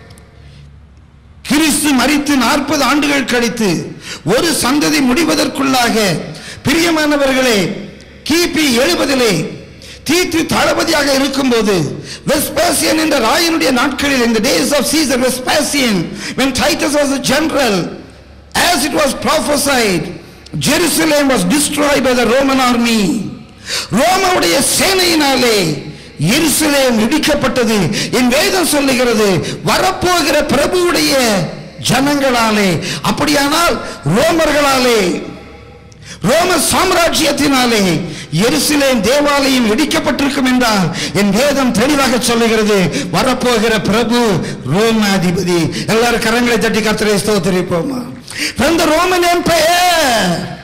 கிறிஸ்து மரித்து நாற்பது ஆண்டுகள் கழித்து ஒரு சந்ததி முடிவதற்குள்ளாக பிரியமானவர்களே கிபி எழுபதிலே தீத்து தளபதியாக இருக்கும்போது வெஸ்பாசியன் என்ற ராயனுடைய நாட்களில் in the days of Caesar Vespasian when Titus was a general as it was prophesied Jerusalem was destroyed by the Roman army ரோமாவுடைய சேனையினாலே எருசலேம் இடிக்கப்பட்டது என் வேதம் சொல்லுகிறது வரப்போகிற பிரபுவுடைய ஜனங்களாலே அப்படியானால் ரோமர்களாலே ரோம சாம்ராஜ்யத்தினாலே எருசலேம் தேவாலயம் இடிக்கப்பட்டிருக்கும் என்றால் என் வேதம் தெளிவாக சொல்லுகிறது வரப்போகிற பிரபு ரோமாதிபதி எல்லாரும் கரங்களை தட்டி கர்த்தரை ஸ்தோத்திரிப்போமா from the roman empire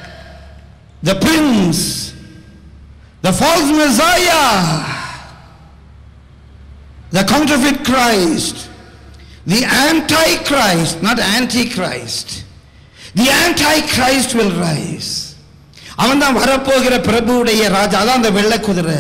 the prince the false messiah the counterfeit christ the antichrist not antichrist the antichrist will rise அவன் தான் வரப்போகிற பிரபுவுடைய ராஜா அதான் அந்த வெள்ளை குதிரை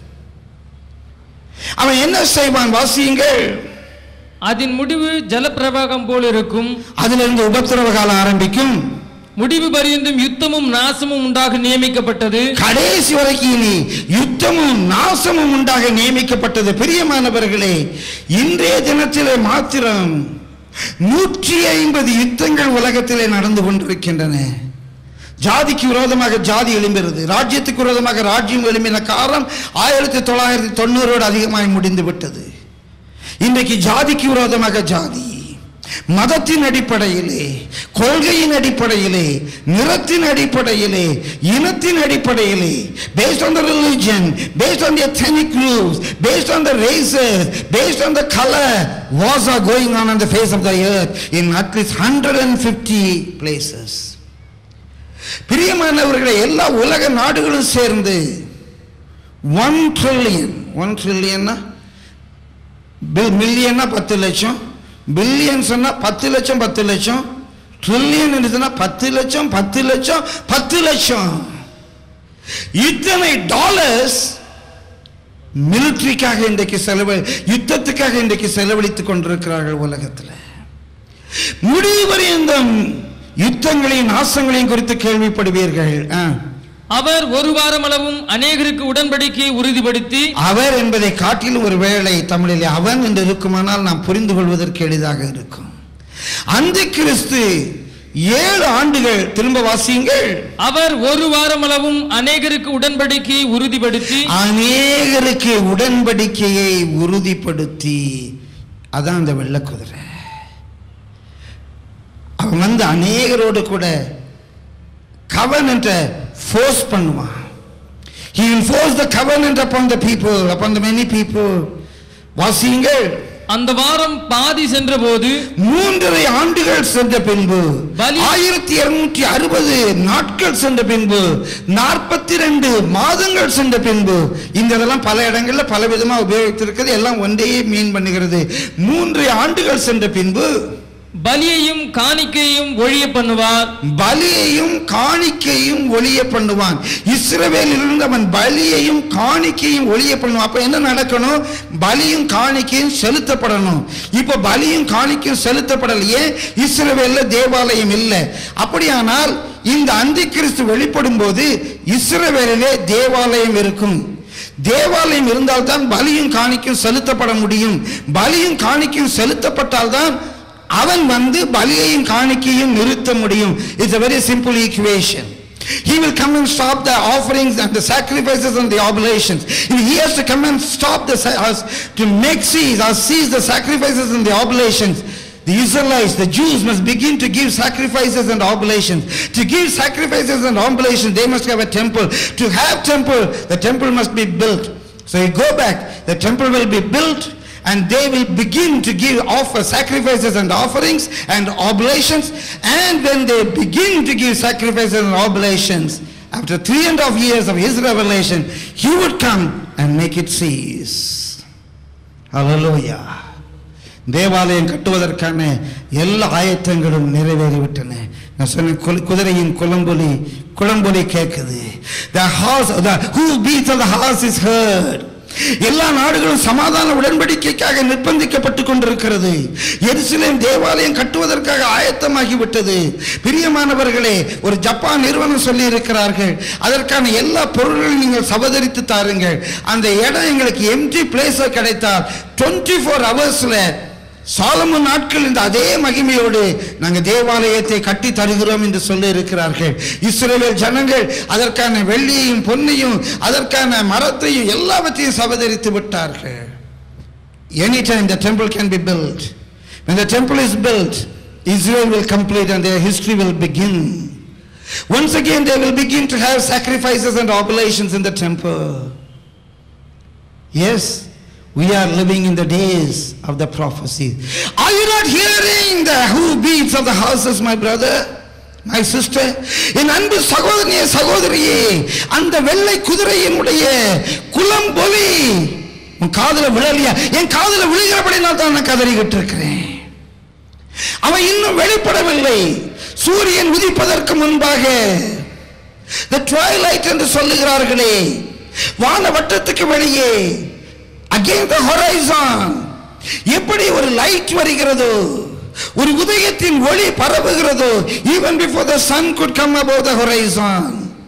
அவன் என்ன செய்வான் வாசியுங்கள் அதன் முடிவு ஜலப்பிரவாகம் போல் இருக்கும் அதிலிருந்து உபத்திரவ காலம் ஆரம்பிக்கும் முடிவு பரியந்தும் யுத்தமும் நாசமும் உண்டாக நியமிக்கப்பட்டது கடைசி வரைக்கும் இனி யுத்தமும் நாசமும் உண்டாக நியமிக்கப்பட்டது பிரியமானவர்களே இன்றைய தினத்திலே மாத்திரம் நூற்றி ஐம்பது யுத்தங்கள் உலகத்திலே நடந்து கொண்டிருக்கின்றன ஜாதிக்கு விரோதமாக ஜாதி எழும்புகிறது ராஜ்யத்துக்கு விரோதமாக ராஜ்யம் எழும்பின காலம் ஆயிரத்தி தொள்ளாயிரத்தி தொண்ணூறோடு அதிகமாய் முடிந்து விட்டது இன்றைக்கு ஜாதிக்கு விரோதமாக ஜாதி மதத்தின் அடிப்படையிலே கொள்கையின் அடிப்படையிலே நிறத்தின் அடிப்படையிலே இனத்தின் அடிப்படையிலே based on the religion based on the ethnic groups based on the races based on the color wars are going on on the face of the earth in at least 150 places பிரியமானவர்களை எல்லா உலக நாடுகளும் சேர்ந்து one trillion one ட்ரில்லியன்னா மில்லியன்னா பத்து லட்சம் billion சொன்னா பத்து லட்சம் பத்து லட்சம் ட்ரில்லியன் சொன்னா பத்து லட்சம் பத்து லட்சம் பத்து லட்சம் இத்தனை டாலர்ஸ் மிலிட்ரிக்காக இன்றைக்கு செலவு யுத்தத்துக்காக இன்றைக்கு செலவழித்துக் கொண்டிருக்கிறார்கள் உலகத்தில் முடிவரையும் யுத்தங்களையும் நாசங்களையும் குறித்து கேள்விப்படுவீர்கள் ஆ. அவர் ஒரு வாரம் அளவும் அநேகருக்கு உடன்படிக்கையை உறுதிப்படுத்தி அவர் என்பதை காட்டிலும் ஒரு வேளை தமிழிலே அவன் என்று இருக்குமானால் நாம் புரிந்து கொள்வதற்கு எளிதாக இருக்கும் அந்த கிறிஸ்து ஏழு ஆண்டுகள் திரும்ப வாசியுங்கள் அவர் ஒரு வாரம் அளவும் அநேகருக்கு உடன்படிக்கையை உறுதிப்படுத்தி அநேகருக்கு உடன்படிக்கையை உறுதிப்படுத்தி அதான் அந்த வெள்ளை குதிரை அவன் வந்து அநேகரோடு கூட கவர்னண்ட்டை ஃபோர்ஸ் பண்ணுவான் he will force the covenant upon the people upon the many people வாசியுங்கள் அந்த வாரம் பாதி சென்றபோது மூன்றரை ஆண்டுகள் சென்ற பின்பு பலி- ஆயிரத்தி இருநூற்றி அறுபது நாட்கள் சென்ற பின்பு நாற்பத்தி ரெண்டு மாதங்கள் சென்ற பின்பு இந்த இதெல்லாம் பல இடங்கள்ல பல விதமா உபயோகித்திருக்கிறது எல்லாம் ஒன்றையே மீன் பண்ணுகிறது மூன்று ஆண்டுகள் சென்ற பின்பு பலியையும் காணிக்கையும் ஒழிய பண்ணுவார் பலியையும் காணிக்கையும் ஒளிய பண்ணுவான் இஸ்ரவேலில் இருந்து அவன் பலியையும் காணிக்கையும் ஒளிய பண்ணுவான் அப்ப என்ன நடக்கணும் பலியும் காணிக்கையும் செலுத்தப்படணும் இப்ப பலியும் காணிக்கையும் செலுத்தப்படலையே இஸ்ரவேல்ல தேவாலயம் இல்லை அப்படியானால் இந்த அந்தி கிறிஸ்து வெளிப்படும் போது இஸ்ரவேலிலே தேவாலயம் இருக்கும் தேவாலயம் இருந்தால்தான் பலியும் காணிக்கையும் செலுத்தப்பட முடியும் பலியும் காணிக்கையும் செலுத்தப்பட்டால்தான் அவன் வந்து பலியையும் காணிக்கையும் நிறுத்த முடியும் it's a very simple equation He will come and stop the offerings and the sacrifices and the oblations. If he has to come and stop the sa- us to make cease or cease the sacrifices and the oblations. The Israelites, the Jews must begin to give sacrifices and oblations. To give sacrifices and oblations, they must have a temple. To have temple, the temple must be built. So you go back, the temple will be built and they will begin to give offer sacrifices and offerings and oblations and when they begin to give sacrifices and oblations after three and a half years of his revelation he would come and make it cease hallelujah தேவாலயம் கட்டுவதற்கான எல்லா ஆயத்தங்களும் நிறைவேறிவிட்டன நான் சொன்ன குல- குதிரையின் குளம்பொலி குளம்பொலி கேட்குது the horse the whose beats of the horse is heard எல்லா நாடுகளும் சமாதான உடன்படிக்கைக்காக நிர்பந்திக்கப்பட்டு கொண்டிருக்கிறது எருசலேம் தேவாலயம் கட்டுவதற்காக ஆயத்தமாகி விட்டது பிரியமானவர்களே ஒரு ஜப்பான் நிறுவனம் சொல்லி இருக்கிறார்கள் அதற்கான எல்லா பொருள்களையும் நீங்கள் சபதரித்து தாருங்கள் அந்த இடம் எங்களுக்கு எம்டி பிளேஸ் கிடைத்தால் டுவெண்ட்டி ஃபோர் ஹவர்ஸ்ல சாலமன் நாட்கள் இந்த அதே மகிமையோடு நாங்கள் தேவாலயத்தை கட்டி தருகிறோம் என்று சொல்லி இருக்கிறார்கள் இஸ்ரவேல் ஜனங்கள் அதற்கான வெள்ளியையும் பொன்னையும் அதற்கான மரத்தையும் எல்லாவற்றையும் சபதரித்து விட்டார்கள் anytime the temple can be built when the temple is built Israel will complete and their history will begin once again they will begin to have sacrifices and oblations in the temple yes we are living in the days of the prophecy are you not hearing the hoofbeats of the houses my brother my sister என் அன்பு சகோதரியே சகோதரியே அந்த வெள்ளை குதிரையினுடைய குளம்பொலி உன் காதுல விழலையா என் காதுல விழுகிறபடினால் தான் நான் கதறிக்கிட்டு இருக்கிறேன் அவன் இன்னும் வெளிப்படவில்லை சூரியன் உதிப்பதற்கு முன்பாக the twilight என்று சொல்லுகிறார்களே வான வட்டத்துக்கு வெளியே against the horizon எப்படி ஒரு லைட் வருகிறதோ ஒரு உதயத்தின் ஒளி பரவுகிறதோ even before the sun could come above the horizon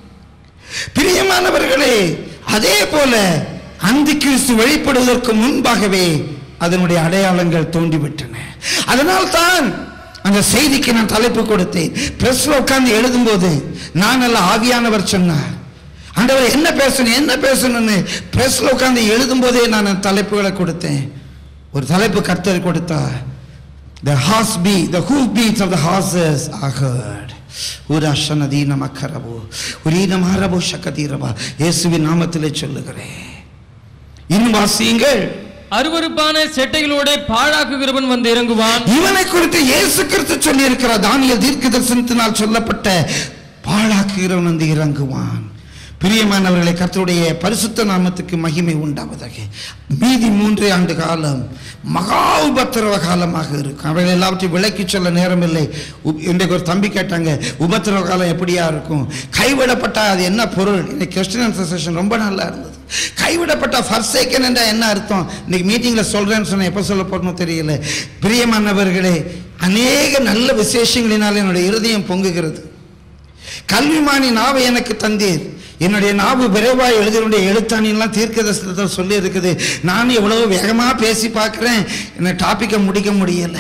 பிரியமானவர்களே அதே போல அந்தி கிறிஸ்து வெளிப்படுவதற்கு முன்பாகவே அதனுடைய அடையாளங்கள் தோன்றிவிட்டன அதனால் தான் அந்த செய்திக்கு நான் தலைப்பு கொடுத்தேன் பிரஸ்ல உட்கார்ந்து எழுதும்போது நான் அல்ல ஆவியானவர் சொன்னார் ஆண்டவர் என்ன பேசணும் என்ன பேசணும்னு பிரஸ்ல உட்கார்ந்து எழுதும் போதே நான் அந்த தலைப்புகளை கொடுத்தேன் ஒரு தலைப்பு கர்த்தர் கொடுத்தா The horse beat, the hoof beats of the horses are heard. உராஷனதீன மக்கரபோ உரீன மாரபோ சக்கதீரபா இயேசுவின் நாமத்திலே சொல்லுகிறேன் இன்னும் வாசியுங்கள் அருவருப்பான செட்டைகளோட பாழாக்குகிறவன் வந்து இறங்குவான் இவனை குறித்து இயேசு கிறிஸ்து சொல்லி இருக்கிறார் தானியல் தீர்க்க தரிசனத்தினால் சொல்லப்பட்ட பாழாக்குகிறவன் வந்து இறங்குவான் பிரியமானவர்களை கர்த்தருடைய பரிசுத்த நாமத்துக்கு மகிமை உண்டாவதாக மீதி மூன்றே ஆண்டு காலம் மகா உபத்திரவ காலமாக இருக்கும் அவைகள் எல்லாவற்றையும் விளக்கி சொல்ல நேரமில்லை உப்- இன்றைக்கு ஒரு தம்பி கேட்டாங்க உபத்திரவ காலம் எப்படியா இருக்கும் கைவிடப்பட்ட அது என்ன பொருள் இன்னைக்கு கிறிஸ்டியன் செஷன் ரொம்ப நல்லா இருந்தது கைவிடப்பட்ட ஃபர்சேக்கன் என்றால் என்ன அர்த்தம் இன்னைக்கு மீட்டிங்கில் சொல்கிறேன்னு சொன்னேன் எப்போ சொல்ல போறணும் தெரியல பிரியமானவர்களே அநேக நல்ல விசேஷங்களினால் என்னுடைய இருதயம் பொங்குகிறது கல்விமானி நாவை எனக்கு தந்தீர் என்னுடைய நாவு விரைவாக எழுதினுடைய எழுத்தாணிலாம் தீர்க்கதரிசனத்தில் சொல்லி இருக்குது நானும் எவ்வளவு வேகமாக பேசி பார்க்குறேன் என்ன டாப்பிக்கை முடிக்க முடியல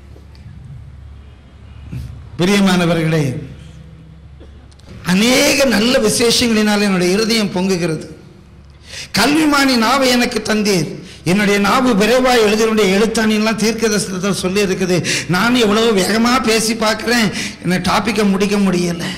பிரியமானவர்களே அநேக நல்ல விசேஷங்களினால் என்னுடைய இருதயம் பொங்குகிறது கல்விமானி நாவை எனக்கு தந்தீர் என்னுடைய நாவு விரைவாக எழுதினுடைய எழுத்தாணிலாம் தீர்க்கதரிசனத்தில் சொல்லி இருக்குது நானும் எவ்வளவு வேகமாக பேசி பார்க்குறேன் என்ன டாப்பிக்கை முடிக்க முடியலை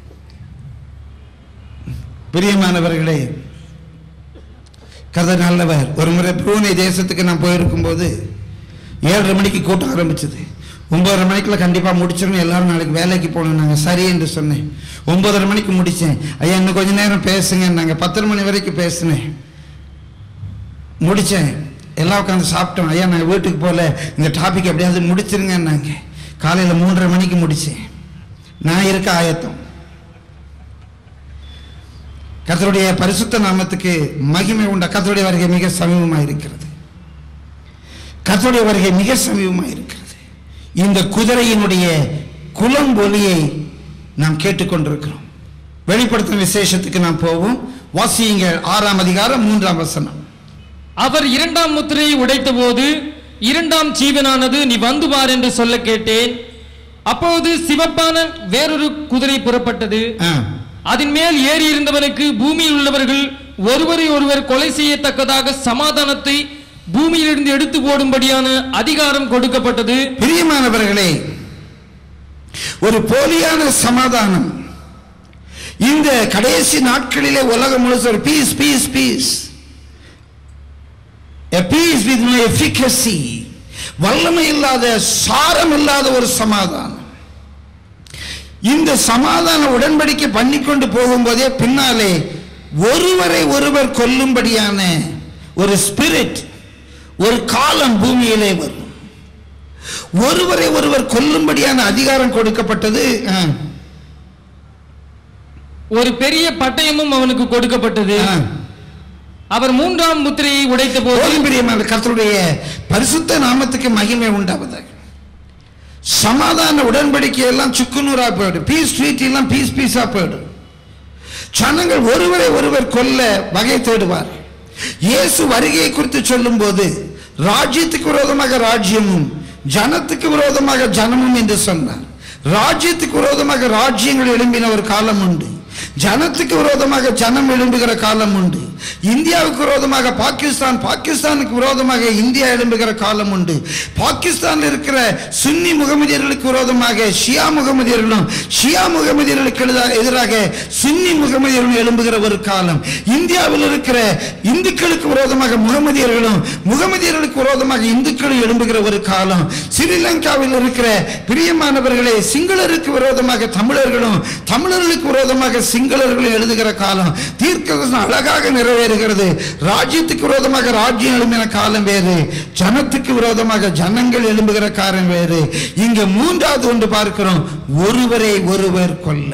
பிரியமானவர்களே கதை நல்லவர் ஒரு முறை புரூனை தேசத்துக்கு நான் போயிருக்கும்போது ஏழரை மணிக்கு கூட்டம் ஆரம்பிச்சது ஒன்பதரை மணிக்குள்ள கண்டிப்பாக முடிச்சிடணும் எல்லாரும் நாளைக்கு வேலைக்கு போகணும் நாங்கள் சரி என்று சொன்னேன் ஒன்பதரை மணிக்கு முடித்தேன் ஐயா இன்னும் கொஞ்ச நேரம் பேசுங்க நாங்கள் பத்தரை மணி வரைக்கும் பேசினேன் முடித்தேன் எல்லாம் உட்காந்து சாப்பிட்டோம் ஐயா நாங்கள் வீட்டுக்கு போகல இந்த டாபிக் எப்படியாவது முடிச்சிருங்கன்னாங்க காலையில் மூன்றரை மணிக்கு முடித்தேன் நான் இருக்க ஆயத்தம் கர்த்தருடைய பரிசுத்த நாமத்துக்கு மகிமை உண்ட கர்த்தருடைய வருகை மிக சமீபமாக இருக்கிறது கர்த்தருடைய வருகை மிக சமீபமாக இருக்கிறது இந்த குதிரையினுடைய குளம்பொலியை நாம் கேட்டுக்கொண்டிருக்கிறோம் வெளிப்படுத்தும் விசேஷத்துக்கு நாம் போவோம் வாசியுங்கள் ஆறாம் அதிகாரம் மூன்றாம் வசனம் அவர் இரண்டாம் முத்திரையை உடைத்தபோது இரண்டாம் ஜீவனானது நீ வந்து பார் என்று சொல்ல கேட்டேன் அப்போது சிவப்பான வேறொரு குதிரை புறப்பட்டது ஆ, அதன் மேல் ஏறி இருந்தவனுக்கு பூமியில் உள்ளவர்கள் ஒருவரை ஒருவர் கொலை செய்யத்தக்கதாக சமாதானத்தை பூமியிலிருந்து எடுத்து போடும்படியான அதிகாரம் கொடுக்கப்பட்டது பிரியமானவர்களே ஒரு போலியான சமாதானம் இந்த கடைசி நாட்களிலே உலகம் முழுச ஒரு peace peace peace a peace with no efficacy வல்லமை இல்லாத சாரம் இல்லாத ஒரு சமாதானம் இந்த சமாதான உடன்படிக்கை பண்ணிக்கொண்டு போகும்போதே பின்னாலே ஒருவரை ஒருவர் கொல்லும்படியான ஒரு ஸ்பிரிட் ஒரு காலம் பூமியிலே வரும் ஒருவரை ஒருவர் கொல்லும்படியான அதிகாரம் கொடுக்கப்பட்டது ஆ, ஒரு பெரிய பட்டயமும் அவனுக்கு கொடுக்கப்பட்டது ஆ. அவர் மூன்றாம் முத்திரையை உடைத்த போது போதும் பிரியமான கர்த்தருடைய பரிசுத்த நாமத்துக்கு மகிமை உண்டாவதாக சமாதான உடன்படிக்கை எல்லாம் சுக்குநூறா போயிடும் பீஸ் ட்ரீட் எல்லாம் பீஸ் பீஸா போயிடும் ஜனங்கள் ஒருவரை ஒருவர் கொல்ல வகை தேடுவார் இயேசு வருகையை குறித்து சொல்லும்போது ராஜ்யத்துக்கு விரோதமாக ராஜ்யமும் ஜனத்துக்கு விரோதமாக ஜனமும் என்று சொன்னார் ராஜ்யத்துக்கு விரோதமாக ராஜ்யங்கள் எழும்பின ஒரு காலம் உண்டு ஜனத்துக்கு விரோதமாக ஜனம் எழும்புகிற காலம் உண்டு இந்தியாவுக்கு விரோதமாக பாகிஸ்தான் பாகிஸ்தானுக்கு விரோதமாக இந்தியா எழும்புகிற காலம் உண்டு பாகிஸ்தானில் இருக்கிற சுன்னி முகமதியர்களுக்கு விரோதமாக ஷியா முகமதியர்களும் ஷியா முகமதியர்களுக்கு எழுத- எதிராக சுன்னி முகமதியர்களும் எழும்புகிற ஒரு காலம் இந்தியாவில் இருக்கிற இந்துக்களுக்கு விரோதமாக முகமதியர்களும் முகமதியர்களுக்கு விரோதமாக இந்துக்களும் எழும்புகிற ஒரு காலம் ஸ்ரீலங்காவில் இருக்கிற பிரியமானவர்களே சிங்களருக்கு விரோதமாக தமிழர்களும் தமிழர்களுக்கு விரோதமாக சிங்களர்களும் எழுதுகிற காலம் தீர்க்கதரிசனம் அழகாக நிறைவேறுகிறது ராஜ்யத்துக்கு விரோதமாக ராஜ்யம் எழும்பின காலம் வேறு ஜனத்துக்கு விரோதமாக ஜனங்கள் எழும்புகிற காலம் வேறு இங்க மூன்றாவது ஒன்று பார்க்கிறோம் ஒருவரை ஒருவர் கொல்ல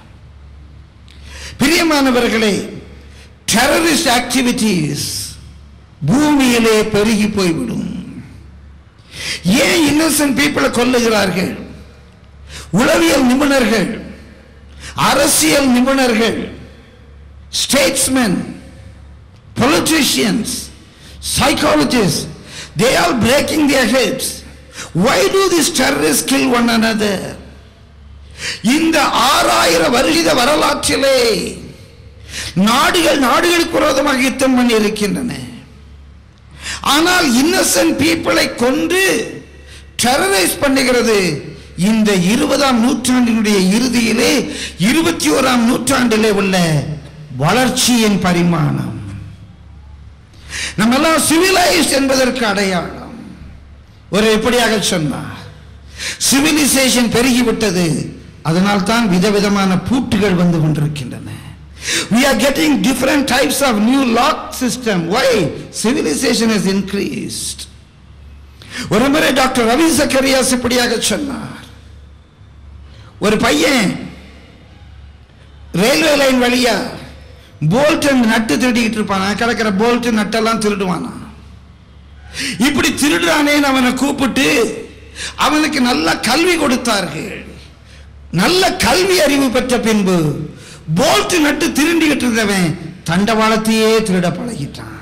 பிரியமானவர்களே டெரரிஸ்ட் ஆக்டிவிட்டீஸ் பூமியிலே பெருகி போய்விடும் ஏன் இன்னசென்ட் பீப்புளை கொல்லுகிறார்கள் உளவியல் நிபுணர்கள் அரசியல் நிபுணர்கள் statesmen politicians psychologists they are breaking their heads why do these terrorists kill one another இந்த ஆறாயிரம் வருகித வரலாற்றிலே நாடுகள் நாடுகளுக்கு விரோதமாக யுத்தம் பண்ணி இருக்கின்றன ஆனால் இன்னசென்ட் பீப்புளை கொன்று டெரரைஸ் பண்ணுகிறது இந்த இருபதாம் நூற்றாண்டினுடைய இறுதியிலே இருபத்தி ஓராம் நூற்றாண்டிலே உள்ள வளர்ச்சியின் பரிமாணம் நம்ம எல்லாம் சிவிலைஸ்ட் என்பதற்கு அடையாளம் ஒரு எப்படியாக சொன்னார் சிவிலைசேஷன் பெருகிவிட்டது அதனால் தான் விதவிதமான பூட்டுகள் வந்து கொண்டிருக்கின்றன we are getting different types of new lock system why civilization has increased ஒரு முறை டாக்டர் ரவி சக்கரியாஸ் இப்படியாக சொன்னார் ஒரு பையன் ரயில்வே லைன் வழியா போல்ட் நட்டு திருடிக்கிட்டு இருப்பானா கிடக்கிற போல்ட் நட்டெல்லாம் திருடுவானா இப்படி திருடுறானேன்னு அவனை கூப்பிட்டு அவனுக்கு நல்ல கல்வி கொடுத்தார்கள் நல்ல கல்வி அறிவு பெற்ற பின்பு போல்ட் நட்டு திருண்டிக்கிட்டு இருந்தவன் தண்டவாளத்தையே திருட பழகிட்டான்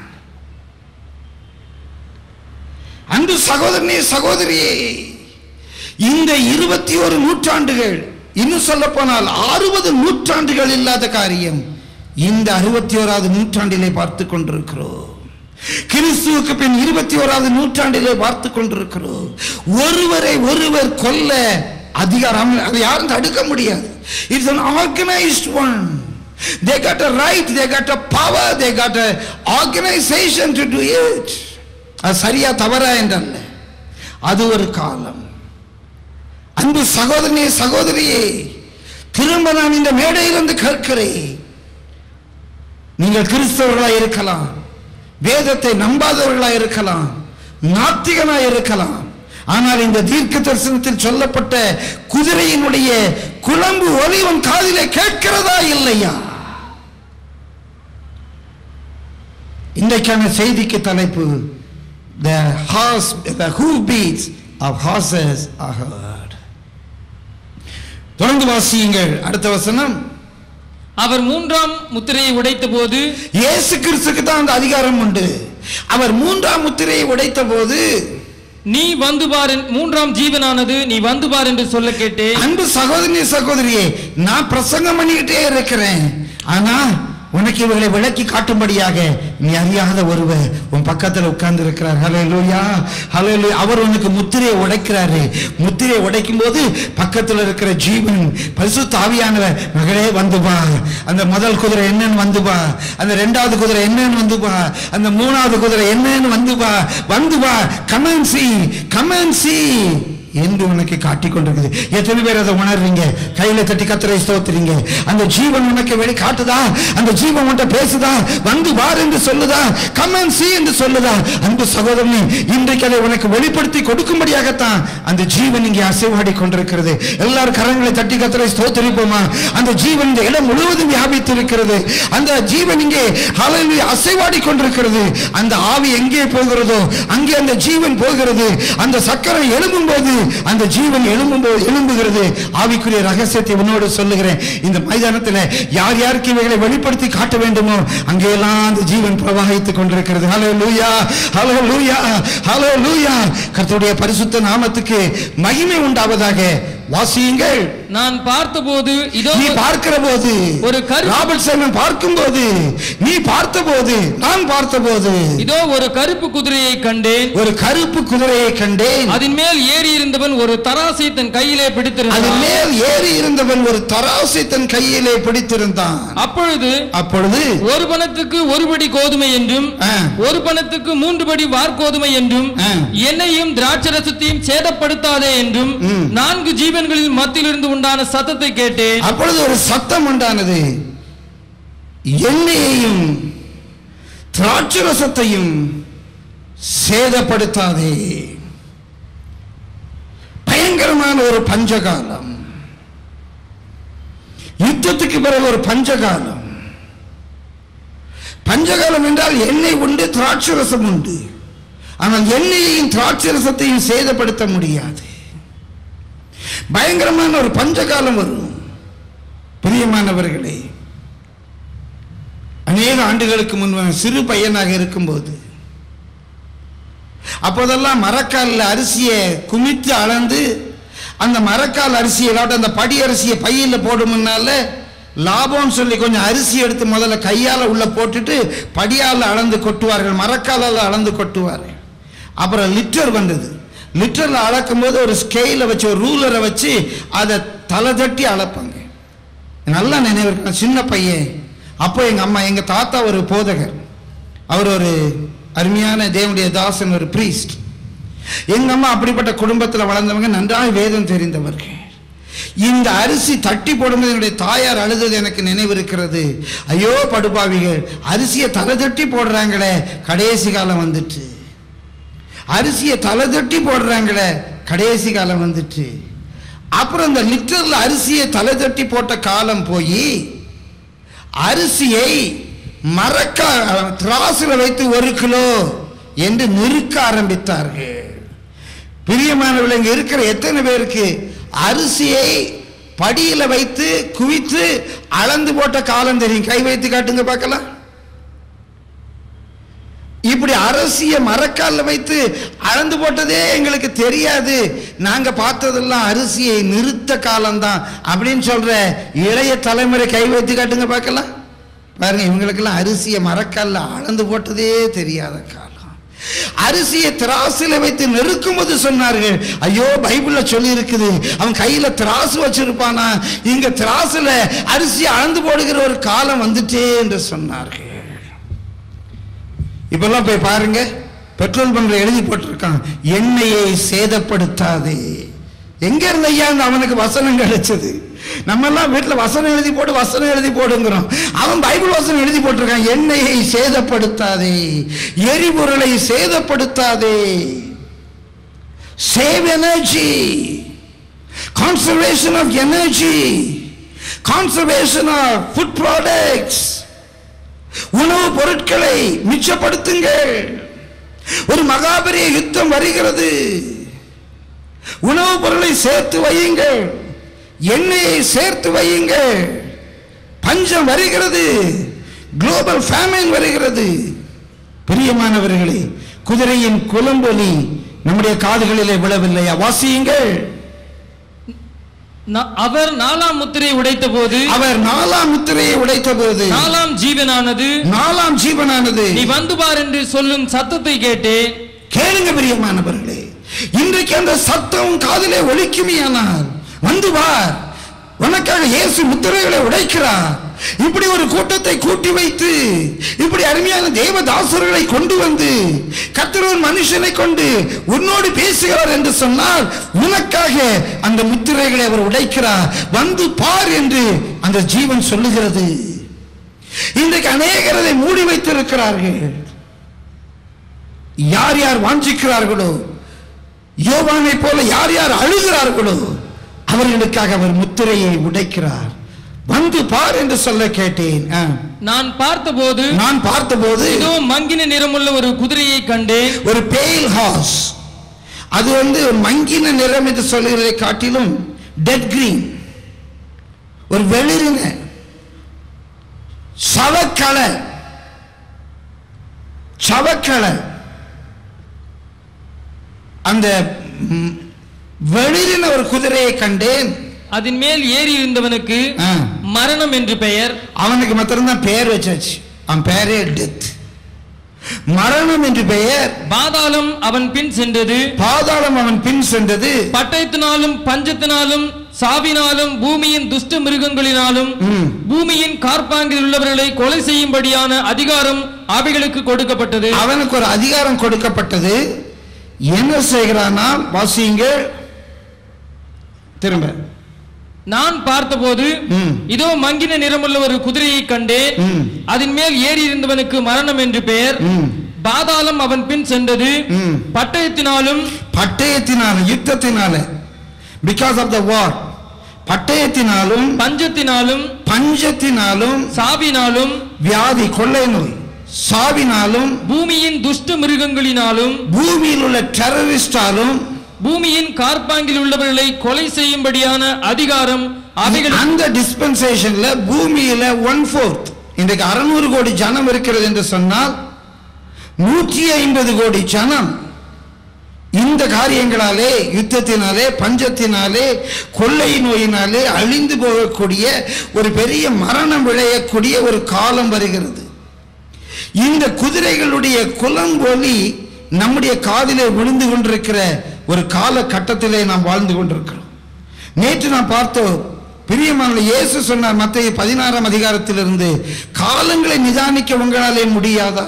அன்பு சகோதரனே சகோதரியே இந்த இருபத்தி ஒரு நூற்றாண்டுகள் இன்னும் சொல்ல போனால் அறுபது நூற்றாண்டுகள் இல்லாத காரியம் இந்த அறுபத்தி ஓராவது நூற்றாண்டிலே பார்த்து கொண்டிருக்கிறோம் கிறிஸ்துவுக்கு பின் இருபத்தி ஓராவது நூற்றாண்டிலே பார்த்து கொண்டிருக்கிறோம் ஒருவரை ஒருவர் கொல்ல அதிகாரம் அதை யாரும் தடுக்க முடியாது it's an organized one they got a right they got a power they got a organization to do it அது சரியா தவறா என்றல்ல அது ஒரு காலம் அன்பு சகோதரனே சகோதரியே திரும்ப நான் இந்த மேடையிலிருந்து கேட்கிறேன் நீங்கள் கிறிஸ்தவர்களாய் இருக்கலாம் வேதத்தை நம்பாதவர்களாய் இருக்கலாம் நாத்திகனாய் இருக்கலாம் ஆனால் இந்த தீர்க்க தரிசனத்தில் சொல்லப்பட்ட குதிரையினுடைய குழம்பு ஒலி உன் காதிலே கேட்கிறதா இல்லையா இன்றைக்கான செய்திக்கு தலைப்பு the horse the hoof beats of horses are heard தொடர்ந்து வாசியுங்கள் அடுத்த வசனம் அவர் மூன்றாம் முத்திரையை உடைத்த போது இயேசு கிறிஸ்துக்கு தான் அந்த அதிகாரம் உண்டு அவர் மூன்றாம் முத்திரையை உடைத்த போது நீ வந்து பார் என்- மூன்றாம் ஜீவனானது நீ வந்து பார் என்று சொல்ல கேட்டேன் அன்பு சகோதரி சகோதரியே நான் பிரசங்கம் பண்ணிக்கிட்டே இருக்கிறேன் ஆனா உனக்கு இவர்களை விளக்கி காட்டும்படியாக நீ அறியாத ஒருவர் உன் பக்கத்துல உட்கார்ந்து இருக்கிறார் ஹலே லூயா ஹலே அவர் உனக்கு முத்திரையை உடைக்கிறாரு முத்திரையை உடைக்கும் போது பக்கத்துல இருக்கிற ஜீவன் பரிசுத்த ஆவியானவர் மகளே வந்து வா அந்த முதல் குதிரை என்னன்னு வந்து வா அந்த ரெண்டாவது குதிரை என்னன்னு வந்து வா அந்த மூணாவது குதிரை என்னன்னு வந்து வா வந்து வா கமன் சி கமன் சி என்று உனக்கு காட்டிக் கொண்டிருக்குது எத்தனை பேர் அதை உணர்றீங்க கையில தட்டி கத்தரை ஸ்தோத்துறீங்க அந்த ஜீவன் உனக்கு வெளி காட்டுதா அந்த ஜீவன் உன்கிட்ட பேசுதா வந்து வார் என்று சொல்லுதா கமன் சி என்று சொல்லுதா அன்பு சகோதரனே இன்றைக்கு அதை உனக்கு வெளிப்படுத்தி கொடுக்கும்படியாகத்தான் அந்த ஜீவன் இங்கே அசைவாடி கொண்டிருக்கிறது எல்லாரும் கரங்களை தட்டி கத்தரை ஸ்தோத்தரிப்போமா அந்த ஜீவன் இந்த இடம் முழுவதும் வியாபித்து இருக்கிறது அந்த ஜீவன் இங்கே ஹalleluya அசைவாடி கொண்டிருக்கிறது அந்த ஆவி எங்கே போகிறதோ அங்கே அந்த ஜீவன் போகிறது அந்த சக்கரம் எழும்பும் போது அந்த ஜீவன் எழும்பும் போது எழும்புகிறது ஆவிக்குரிய ரகசியத்தை உன்னோடு சொல்லுகிறேன் இந்த மைதானத்தில் யார் யாருக்கு இவைகளை வெளிப்படுத்தி காட்ட வேண்டுமோ அங்கெல்லாம் அந்த ஜீவன் பிரவாகித்துக் கொண்டிருக்கிறது ஹலோ லூயா ஹலோ லூயா ஹலோ லூயா கர்த்தருடைய பரிசுத்த நாமத்துக்கு மகிமை உண்டாவதாக வாசியுங்கள் நான் பார்த்தபோது இதோ நீ பார்க்கிற போது ஒரு கரு- ராபர்ட் சைமன் பார்க்கும் போது நீ பார்த்த போது நான் பார்த்த போது இதோ ஒரு கருப்பு குதிரையை கண்டேன் ஒரு கருப்பு குதிரையை கண்டேன் அதன் மேல் ஏறி இருந்தவன் ஒரு தராசை தன் கையிலே அது பிடித்திருந்தான் மேல் ஏறி இருந்தவன் ஒரு தராசை தன் கையிலே பிடித்திருந்தான் அப்பொழுது அப்பொழுது ஒரு பணத்துக்கு ஒரு படி கோதுமை என்றும் ஆ. ஒரு பணத்துக்கு மூன்று படி வார்கோதுமை என்றும் ஆ. எண்ணெயும் திராட்சரசத்தையும் சேதப்படுத்தாதே என்றும் ம். நான்கு ஜீவன்களில் மத்தியிலிருந்து உண்டான சத்தத்தை கேட்டேன் அப்பொழுது ஒரு சத்தம் உண்டானது எண்ணெயையும் திராட்சரசத்தையும் சேதப்படுத்தாதே பயங்கரமான ஒரு பஞ்சகாலம் யுத்தத்துக்கு பிறகு ஒரு பஞ்சகாலம் பஞ்சகாலம் என்றால் எண்ணெய் உண்டு திராட்சரசம் உண்டு ஆனால் எண்ணெயையும் திராட்சரசத்தையும் சேதப்படுத்த முடியாது பயங்கரமான ஒரு பஞ்சகாலம் வரும் பிரியமானவர்களே அநேக ஆண்டுகளுக்கு முன்பு நான் சிறு பையனாக இருக்கும்போது அப்போதெல்லாம் மரக்காலில் அரிசியை குமித்து அளந்து அந்த மரக்கால் அரிசியை காட்டு அந்த படி அரிசியை பையில் போடும் முன்னால லாபம்னு சொல்லி கொஞ்சம் அரிசி எடுத்து முதல்ல கையால் உள்ள போட்டுட்டு படியால் அளந்து கொட்டுவார்கள் மரக்காலால் அளந்து கொட்டுவார்கள் அப்புறம் லிட்டர் வந்தது லிட்டரில் அளக்கும்போது ஒரு ஸ்கேலை வச்சு ஒரு ரூலரை வச்சு அதை தலை தட்டி அளப்பாங்க நல்லா நினைவு இருக்கு நான் சின்ன பையன் அப்போ எங்கள் அம்மா எங்கள் தாத்தா ஒரு போதகர் அவர் ஒரு அருமையான தேவனுடைய தாசன் ஒரு பிரீஸ்ட் எங்கள் அம்மா அப்படிப்பட்ட குடும்பத்தில் வளர்ந்தவங்க நன்றாக வேதம் தெரிந்தவர்கள் இந்த அரிசி தட்டி போடும்போது என்னுடைய தாயார் அழுதது எனக்கு நினைவு இருக்கிறது ஐயோ படுபாவிகள் அரிசியை தலை தட்டி போடுறாங்களே கடைசி காலம் வந்துட்டு அரிசியை தலை தட்டி போடுறாங்களே கடைசி காலம் வந்துட்டு அப்புறம் இந்த லிட்டர்ல அரிசியை தலை தட்டி போட்ட காலம் போய் அரிசியை மறக்க திராசுல வைத்து ஒரு கிலோ என்று நிறுக்க ஆரம்பித்தார்கள் பிரியமானவர்கள் இங்க இருக்கிற எத்தனை பேருக்கு அரிசியை படியில வைத்து குவித்து அளந்து போட்ட காலம் தெரியும் கை வைத்து காட்டுங்க பார்க்கலாம் இப்படி அரசிய மரக்கால்ல வைத்து அளந்து போட்டதே எங்களுக்கு தெரியாது நாங்க பார்த்ததெல்லாம் அரிசியை நிறுத்த காலம்தான் அப்படின்னு சொல்ற இளைய தலைமுறை கை வைத்து காட்டுங்க பார்க்கலாம் பாருங்க இவங்களுக்கெல்லாம் அரிசியை மரக்கால்ல அளந்து போட்டதே தெரியாத காலம் அரிசியை திராசுல வைத்து நெருக்கும்போது சொன்னார்கள் ஐயோ பைபிள்ல சொல்லி இருக்குது அவன் கையில திராசு வச்சிருப்பானா இங்க திராசுல அரிசியை அளந்து போடுகிற ஒரு காலம் வந்துட்டே என்று சொன்னார்கள் இப்பெல்லாம் போய் பாருங்க பெட்ரோல் பங்க்ல எழுதி போட்டிருக்கான் எண்ணெயை சேதப்படுத்தாதே எங்க இருந்த ஐயா இந்த அவனுக்கு வசனம் கிடைச்சது நம்ம எல்லாம் வீட்டுல வசனம் எழுதி போட்டு வசனம் எழுதி போடுங்கிறோம் அவன் பைபிள் வசனம் எழுதி போட்டிருக்கான் எண்ணெயை சேதப்படுத்தாதே எரிபொருளை சேதப்படுத்தாதே save energy conservation of energy conservation of food products உணவுப் பொருட்களை மிச்சப்படுத்துங்கள் ஒரு மகாபெரிய யுத்தம் வருகிறது உணவுப் பொருளை சேர்த்து வையுங்கள் எண்ணெயை சேர்த்து வையுங்கள் பஞ்சம் வருகிறது குளோபல் ஃபேமின் வருகிறது பிரியமானவர்களே குதிரையின் குலம்பொலி நம்முடைய காதுகளிலே விழவில்லையா வாசியுங்கள் நா- அவர் நாலாம் முத்திரை உடைத்த போது அவர் நாலாம் முத்திரையை உடைத்த போது நாலாம் ஜீவனானது நாலாம் ஜீவனானது நீ வந்து பார் என்று சொல்லும் சத்தத்தை கேட்டேன் கேளுங்க பிரியமானவர்களே இன்றைக்கு அந்த சத்தம் காதிலே ஒலிக்குமையானால் வந்து வார் உனக்காக இயேசு முத்திரைகளை உடைக்கிறார் இப்படி ஒரு கூட்டத்தை கூட்டி வைத்து இப்படி அருமையான தேவதாசர்களை கொண்டு வந்து கர்த்தர் ஒரு மனுஷனை கொண்டு உன்னோடு பேசுகிறார் என்று சொன்னால் உனக்காக அந்த முத்திரைகளை அவர் உடைக்கிறார் வந்து பார் என்று அந்த ஜீவன் சொல்லுகிறது இன்றைக்கு அநேகர் அதை மூடி வைத்திருக்கிறார்கள் யார் யார் வாஞ்சிக்கிறார்களோ யோவானை போல யார் யார் அழுகிறார்களோ அவர்களுக்காக அவர் முத்திரையை உடைக்கிறார் வந்து பார் என்று சொல்ல கேட்டேன் ஆ. நான் பார்த்தபோது நான் பார்த்தபோது இதோ மங்கின நிறமுள்ள ஒரு குதிரையை கண்டேன் ஒரு பேல் ஹார்ஸ் அது வந்து ஒரு மங்கின நிறம் என்று சொல்லுகிறதை காட்டிலும் டெட் கிரீன் ஒரு வெளிரின சவக்கலை சவக்கலை அந்த ம், வெளிரின ஒரு குதிரையை கண்டேன் அதன் மேல் ஏறி இருந்தவனுக்கு ஆ. மரணம் என்று பெயர் அவனுக்கு மாத்திரம்தான் பெயர் வச்சாச்சு அவன் பெயரே டெத் மரணம் என்று பெயர் பாதாளம் அவன் பின் சென்றது பாதாளம் அவன் பின் சென்றது பட்டயத்தினாலும் பஞ்சத்தினாலும் சாவினாலும் பூமியின் துஷ்ட மிருகங்களினாலும் ம். பூமியின் கார்பாங்கில் உள்ளவர்களை கொலை செய்யும்படியான அதிகாரம் அவைகளுக்கு கொடுக்கப்பட்டது அவனுக்கு ஒரு அதிகாரம் கொடுக்கப்பட்டது என்ன செய்கிறானா வாசிங்க திரும்ப நான் பார்த்தபோது ம். இதோ மங்கின நிறமுள்ள ஒரு குதிரையை கண்டேன் ம். அதன் மேல் ஏறி இருந்தவனுக்கு மரணம் என்று பெயர் ம். பாதாளம் அவன் பின் சென்றது ம். பட்டயத்தினாலும் பட்டயத்தினால யுத்தத்தினால பிகாஸ் ஆஃப் த வார் பட்டயத்தினாலும் பஞ்சத்தினாலும் பஞ்சத்தினாலும் சாவினாலும் வியாதி கொள்ளை நோய் சாவினாலும் பூமியின் துஷ்ட மிருகங்களினாலும் பூமியில் உள்ள டெரரிஸ்டாலும் பூமியின் கார்பாங்கில் உள்ளவர்களை கொலை செய்யும்படியான அதிகாரம் அவைகளுக்கு அந்த டிஸ்பென்சேஷன்ல பூமியில ஒன் ஃபோர்த் இன்றைக்கு அறுநூறு கோடி ஜனம் இருக்கிறது என்று சொன்னால் நூற்றி ஐம்பது கோடி ஜனம் இந்த காரியங்களாலே யுத்தத்தினாலே பஞ்சத்தினாலே கொள்ளை நோயினாலே அழிந்து போகக்கூடிய ஒரு பெரிய மரணம் விளையக்கூடிய ஒரு காலம் வருகிறது இந்த குதிரைகளுடைய குலங்கொலி நம்முடைய காதிலே விழுந்து கொண்டிருக்கிற ஒரு காலகட்டத்திலே நாம் வாழ்ந்து கொண்டிருக்கிறோம் நேற்று நாம் பார்த்தோம் பிரியமான இயேசு சொன்னார் மத்திய பதினாறாம் அதிகாரத்திலிருந்து காலங்களை நிதானிக்க உங்களாலே முடியாதா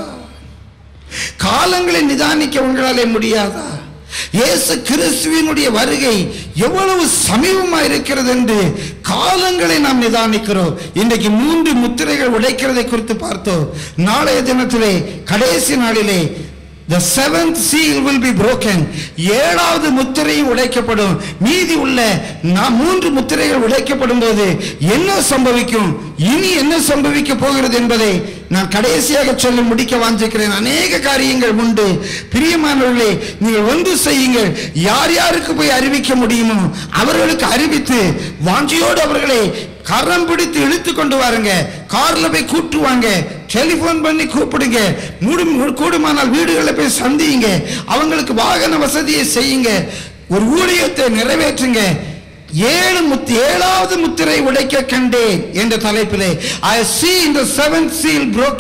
காலங்களை நிதானிக்க உங்களாலே முடியாதா இயேசு கிறிஸ்துவினுடைய வருகை எவ்வளவு சமீபமா இருக்கிறது என்று காலங்களை நாம் நிதானிக்கிறோம் இன்றைக்கு மூன்று முத்திரைகள் உடைக்கிறதை குறித்து பார்த்தோம் நாளைய தினத்திலே கடைசி நாளிலே the seventh seal will be broken ஏழாவது முத்திரையும் உடைக்கப்படும் மீதி உள்ள நான் மூன்று முத்திரைகள் உடைக்கப்படும் போது என்ன சம்பவிக்கும் இனி என்ன சம்பவிக்க போகிறது என்பதை நான் கடைசியாக சொல்லி முடிக்க வாஞ்சிக்கிறேன் அநேக காரியங்கள் உண்டு பிரியமானவர்களே நீங்கள் ஒன்று செய்யுங்கள் யார் யாருக்கு போய் அறிவிக்க முடியுமோ அவர்களுக்கு அறிவித்து வாஞ்சியோடு அவர்களை கரம் பிடித்து இழுத்து கொண்டு வாருங்க கார்ல போய் கூட்டுவாங்க டெலிபோன் பண்ணி கூப்பிடுங்க மூடும் கூடுமானால் வீடுகளில் போய் சந்தியுங்க அவங்களுக்கு வாகன வசதியை செய்யுங்க ஒரு ஊழியத்தை நிறைவேற்றுங்க ஏழு முத்து ஏழாவது முத்திரை உடைக்க கண்டேன் என்ற தலைப்பிலே ஐ see in the seventh seal broken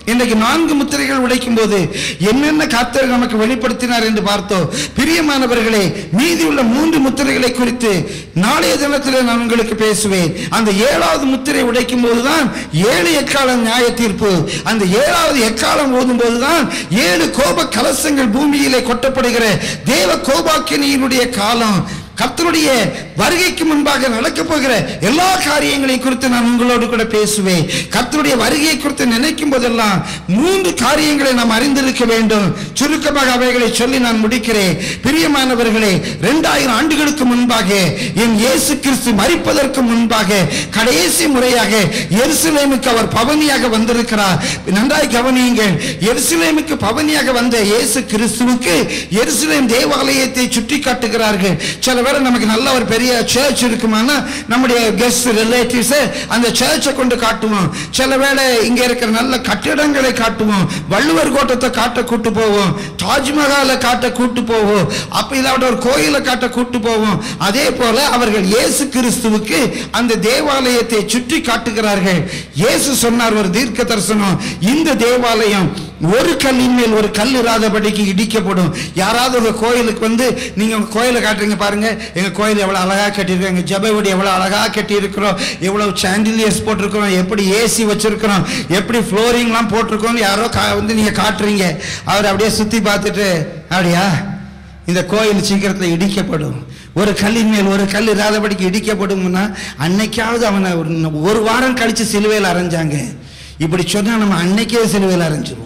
இன்றைக்கு நான்கு முத்திரைகள் உடைக்கும் போது என்னென்ன கர்த்தர் நமக்கு வெளிப்படுத்தினார் என்று பார்த்தோம் பிரியமானவர்களே மீதியுள்ள மூன்று முத்திரைகளை குறித்து நாளைய தினத்தில் நான் உங்களுக்கு பேசுவேன் அந்த ஏழாவது முத்திரை உடைக்கும் போதுதான் ஏழு எக்காலம் நியாய தீர்ப்பு அந்த ஏழாவது எக்காலம் ஓதும் போதுதான் ஏழு கோப கலசங்கள் பூமியிலே கொட்டப்படுகிற தேவ கோபாக்கினியினுடைய காலம் கர்த்தருடைய வருகைக்கு முன்பாக நடக்கப் போகிற எல்லா காரியங்களையும் குறித்து நான் உங்களோடு கூட பேசுவேன் கர்த்தருடைய வருகையை குறித்து நினைக்கும் போதெல்லாம் மூன்று காரியங்களை நாம் அறிந்திருக்க வேண்டும் சுருக்கமாக அவைகளை சொல்லி நான் முடிக்கிறேன் பிரியமானவர்களே இரண்டாயிரம் ஆண்டுகளுக்கு முன்பாக என் இயேசு கிறிஸ்து மரிப்பதற்கு முன்பாக கடைசி முறையாக எருசலேமுக்கு அவர் பவனியாக வந்திருக்கிறார் நன்றாய் கவனியுங்கள் எருசலேமுக்கு பவனியாக வந்த இயேசு கிறிஸ்துவுக்கு எருசலேம் தேவாலயத்தை சுட்டி காட்டுகிறார்கள் சில பேர் நமக்கு நல்ல ஒரு பெரிய சர்ச் இருக்குமானா நம்முடைய கெஸ்ட் ரிலேட்டிவ்ஸ் அந்த சர்ச்சை கொண்டு காட்டுவோம் சில வேளை இங்க இருக்கிற நல்ல கட்டிடங்களை காட்டுவோம் வள்ளுவர் கோட்டத்தை காட்ட கூட்டு போவோம் தாஜ்மஹாலை காட்ட கூட்டு போவோம் அப்ப இல்லாவிட்ட ஒரு கோயிலை காட்ட கூட்டு போவோம் அதே போல அவர்கள் இயேசு கிறிஸ்துவுக்கு அந்த தேவாலயத்தை சுற்றி காட்டுகிறார்கள் இயேசு சொன்னார் ஒரு தீர்க்க தரிசனம் இந்த தேவாலயம் ஒரு கல்லின் மேல் ஒரு கல் இராதபடிக்கு இடிக்கப்படும் யாராவது உங்க கோயிலுக்கு வந்து நீங்க உங்க கோயிலை காட்டுறீங்க பாருங்க எங்க கோயில் எவ்வளவு அழகா கட்டியிருக்கோம் எங்க ஜபவடி எவ்வளவு அழகா கட்டி இருக்கிறோம் எவ்வளவு சாண்டிலியர்ஸ் போட்டிருக்கிறோம் எப்படி ஏசி வச்சிருக்கிறோம் எப்படி ஃப்ளோரிங்லாம் போட்டிருக்கோம் யாரோ கா- வந்து நீங்க காட்டுறீங்க அவர் அப்படியே சுத்தி பார்த்துட்டு அப்படியா இந்த கோயில் சீக்கிரத்தில் இடிக்கப்படும் ஒரு கல்லின் மேல் ஒரு கல் இராதபடிக்கு இடிக்கப்படும்னா அன்னைக்காவது அவனை ஒரு- ஒரு வாரம் கழிச்சு சிலுவையில் அரைஞ்சாங்க இப்படி சொன்னா நம்ம அன்னைக்கே சிலுவையில் அரைஞ்சிருவோம்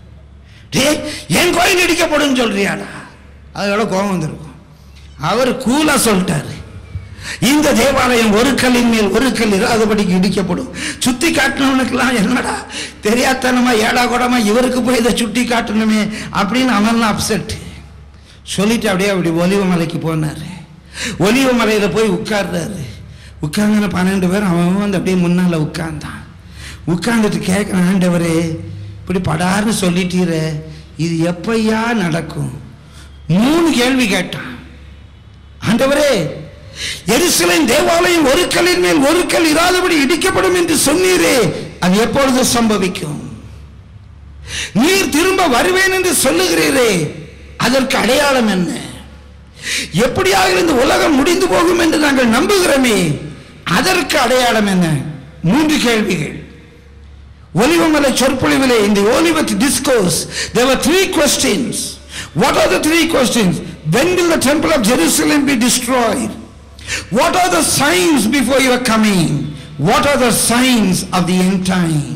டேய் என் கோயில் இடிக்கப்படும் சொல்றியாடா அதோட கோபம் வந்திருக்கும் அவர் கூலா சொல்லிட்டாரு இந்த தேவாலயம் ஒரு கல்லின் மேல் ஒரு கல் இராதபடிக்கு இடிக்கப்படும் சுத்தி காட்டினவனுக்கெல்லாம் என்னடா தெரியாதனமா ஏடா கூடமா இவருக்கு போய் இதை சுட்டி காட்டணுமே அப்படின்னு அவன்லாம் அப்செட் சொல்லிட்டு அப்படியே அப்படி ஒலிவ மலைக்கு போனார் ஒலிவ மலையில் போய் உட்கார்றாரு உட்கார்ந்துன பன்னெண்டு பேர் அவன் வந்து அப்படியே முன்னால் உட்கார்ந்தான் உட்கார்ந்துட்டு கேட்குறான் ஆண்டவரே இப்படி படார்னு சொல்லிட்டீரே இது எப்பையா நடக்கும் மூணு கேள்வி கேட்டான் ஆண்டவரே எருசலேம் தேவாலயம் ஒரு கல்லின் மேல் ஒரு கல் இராதபடி இடிக்கப்படும் என்று சொன்னீரே அது எப்பொழுது சம்பவிக்கும் நீர் திரும்ப வருவேன் என்று சொல்லுகிறீரே அதற்கு அடையாளம் என்ன எப்படியாக இந்த உலகம் முடிந்து போகும் என்று நாங்கள் நம்புகிறோமே அதற்கு அடையாளம் என்ன மூன்று கேள்விகள் ஒலிவமலை சொற்பொழிவிலே இந்த Olivet discourse there were three questions what are the three questions when will the temple of jerusalem be destroyed what are the signs before your coming what are the signs of the end time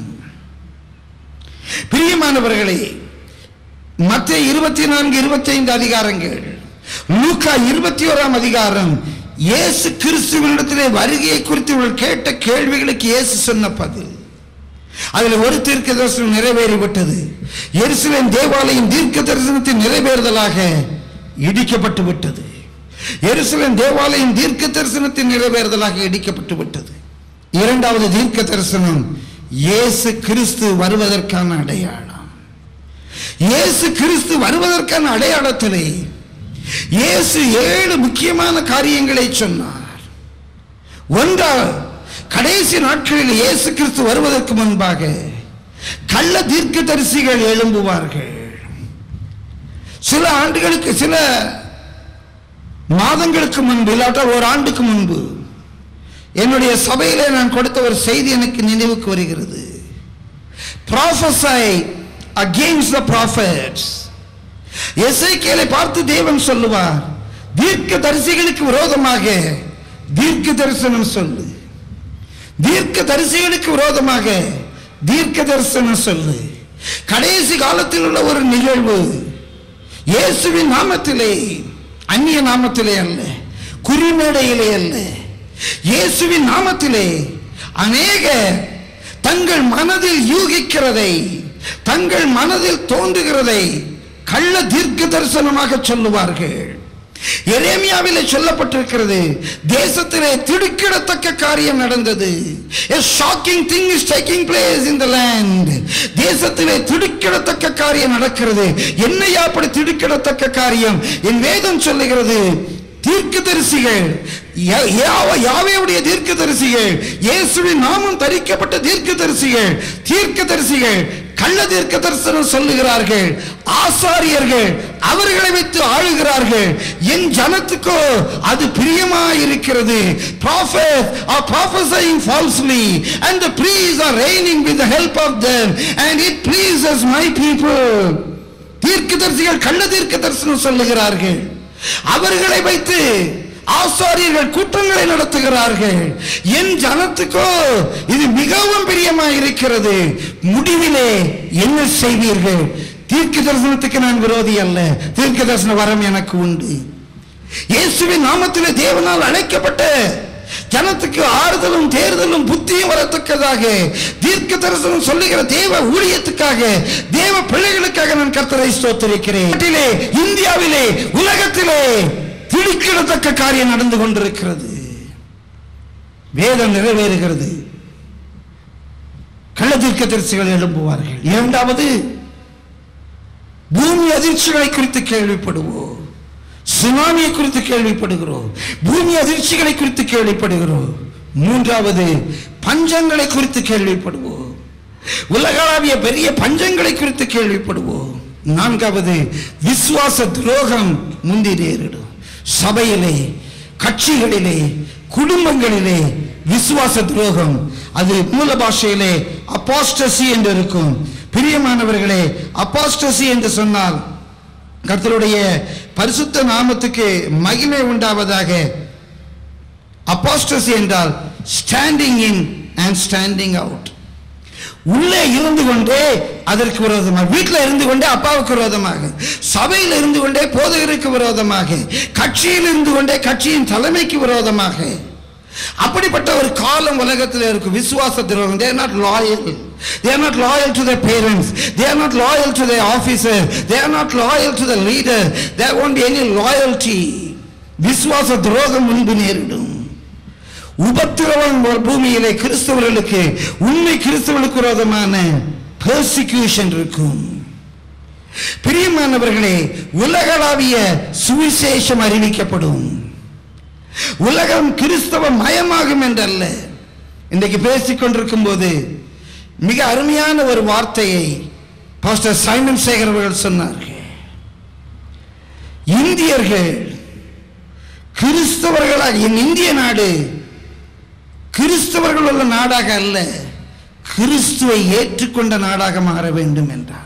பிரியமானவர்களே மத்திய இருபத்தி நான்கு இருபத்தி ஐந்து அதிகாரங்கள் லூக்கா இருபத்தி ஓராம் அதிகாரம் இயேசு கிறிஸ்துவனிடத்திலே வருகையை குறித்து இவர்கள் கேட்ட கேள்விகளுக்கு இயேசு சொன்ன பதில் அதில் ஒரு தீர்க்க தரிசனம் நிறைவேறிவிட்டது எருசலேம் தேவாலயம் தீர்க்க தரிசனத்தின் நிறைவேறுதலாக இடிக்கப்பட்டு விட்டது எருசலேம் தேவாலயம் தீர்க்க தரிசனத்தின் நிறைவேறுதலாக இடிக்கப்பட்டு விட்டது இரண்டாவது தீர்க்க தரிசனம் இயேசு கிறிஸ்து வருவதற்கான அடையாளம் இயேசு கிறிஸ்து வருவதற்கான அடையாளத்திலே இயேசு ஏழு முக்கியமான காரியங்களை சொன்னார் ஒன்றா கடைசி நாட்களில் இயேசு கிறிஸ்து வருவதற்கு முன்பாக கள்ள தீர்க்கதரிசிகள் எழும்புவார்கள் சில ஆண்டுகளுக்கு சில மாதங்களுக்கு முன்பு இல்லாட்டா ஒரு ஆண்டுக்கு முன்பு என்னுடைய சபையிலே நான் கொடுத்த ஒரு செய்தி எனக்கு நினைவுக்கு வருகிறது prophesy against the prophets எசேக்கியேலை பார்த்து தேவன் சொல்லுவார் தீர்க்க தரிசிகளுக்கு விரோதமாக தீர்க்க தரிசனம் சொல்லு தீர்க்க தரிசிகளுக்கு விரோதமாக தீர்க்க தரிசனம் சொல்லு கடைசி காலத்தில் உள்ள ஒரு நிகழ்வு இயேசுவின் நாமத்திலே அந்நிய நாமத்திலே அல்ல குறிமேடையிலே அல்ல இயேசுவின் நாமத்திலே அநேக தங்கள் மனதில் யூகிக்கிறதை தங்கள் மனதில் தோன்றுகிறதை கள்ள தீர்க்க தரிசனமாக சொல்லுவார்கள் எரேமியாவிலே சொல்லப்பட்டிருக்கிறது தேசத்திலே திடுக்கிடத்தக்க காரியம் நடந்தது a shocking thing is taking place in the land தேசத்திலே திடுக்கிடத்தக்க காரியம் நடக்கிறது என்னையா அப்படி திடுக்கிடத்தக்க காரியம் என் வேதம் சொல்லுகிறது தீர்க்கதரிசிகள் யா- யாவ- யாவேவுடைய தீர்க்கதரிசிகள் இயேசுவின் நாமம் தரிக்கப்பட்ட தீர்க்கதரிசிகள் தீர்க்கதரிசிகள் கள்ள தீர்க்க தரிசனம் சொல்லுகிறார்கள் ஆசாரியர்கள் அவர்களை வைத்து ஆளுகிறார்கள் என் ஜனத்துக்கோ அது பிரியமாயிருக்கிறது prophets are prophesying falsely and the priests are reigning with the help of them and it pleases my people தீர்க்கதரிசிகள் கள்ள தீர்க்க தரிசனம் சொல்லுகிறார்கள் அவர்களை வைத்து ஆசாரியர்கள் கூட்டங்களை நடத்துகிறார்கள் என் ஜனத்துக்கோ இது மிகவும் பிரியமாய் இருக்கிறது முடிவிலே என்ன செய்வீர்கள் தீர்க்க தரிசனத்துக்கு நான் விரோதி அல்ல தீர்க்க தரிசன வரம் எனக்கு உண்டு இயேசுவின் நாமத்திலே தேவனால் அழைக்கப்பட்ட ஜனத்துக்கு ஆறுதலும் தேர்தலும் புத்தியும் வரத்தக்கதாக தீர்க்க தரிசனம் சொல்லுகிற தேவ ஊழியத்துக்காக தேவ பிள்ளைகளுக்காக நான் கர்த்தரை ஸ்தோத்திரிக்கிறேன் நாட்டிலே, இந்தியாவிலே உலகத்திலே திடுக்கிடத்தக்க காரியம் நடந்து கொண்டிருக்கிறது வேதம் நிறைவேறுகிறது கள்ள தீர்க்க தரிசிகள் எழும்புவார்கள் இரண்டாவது பூமி அதிர்ச்சிகளை குறித்து கேள்விப்படுவோம் சுனாமியை குறித்து கேள்விப்படுகிறோம் பூமி அதிர்ச்சிகளை குறித்து கேள்விப்படுகிறோம் மூன்றாவது பஞ்சங்களை குறித்து கேள்விப்படுவோம் உலகளாவிய பெரிய பஞ்சங்களை குறித்து கேள்விப்படுவோம் நான்காவது விசுவாச துரோகம் முந்தி நேரிடும் சபையிலே கட்சிகளிலே குடும்பங்களிலே விசுவாச துரோகம் அது மூல பாஷையிலே அப்பாஸ்டசி என்று இருக்கும் பிரியமானவர்களே அப்பாஸ்டசி என்று சொன்னால் கர்த்தருடைய பரிசுத்த நாமத்துக்கு மகிமை உண்டாவதாக அப்பாஸ்டசி என்றால் standing in and standing out உள்ளே இருந்து கொண்டே அதற்கு விரோதமாக வீட்டில் இருந்து கொண்டே அப்பாவுக்கு விரோதமாக சபையில் இருந்து கொண்டே போதகருக்கு விரோதமாக கட்சியில் இருந்து கொண்டே கட்சியின் தலைமைக்கு விரோதமாக அப்படிப்பட்ட ஒரு காலம் உலகத்தில் இருக்கும் விசுவாச துரோகம் they're not loyal they are not loyal to their parents they are not loyal to their officer they are not loyal to the leader there won't be any loyalty விசுவாச துரோகம் முன்பு நேரிடும் உபத்திரவம் பூமியிலே கிறிஸ்தவர்களுக்கு உண்மை கிறிஸ்தவர்களுக்கு விரோதமான பெர்சிக்யூஷன் இருக்கும் பிரியமானவர்களே உலகளாவிய சுவிசேஷம் அறிவிக்கப்படும் உலகம் கிறிஸ்தவ மயமாகும் என்றல்ல இன்றைக்கு பேசிக் கொண்டிருக்கும் போது மிக அருமையான ஒரு வார்த்தையை பாஸ்டர் சைமன் சேகர் அவர்கள் சொன்னார்கள் இந்தியர்கள் கிறிஸ்தவர்களாக என் இந்திய நாடு கிறிஸ்தவர்கள் உள்ள நாடாக அல்ல கிறிஸ்துவை ஏற்றுக்கொண்ட நாடாக மாற வேண்டும் என்றார்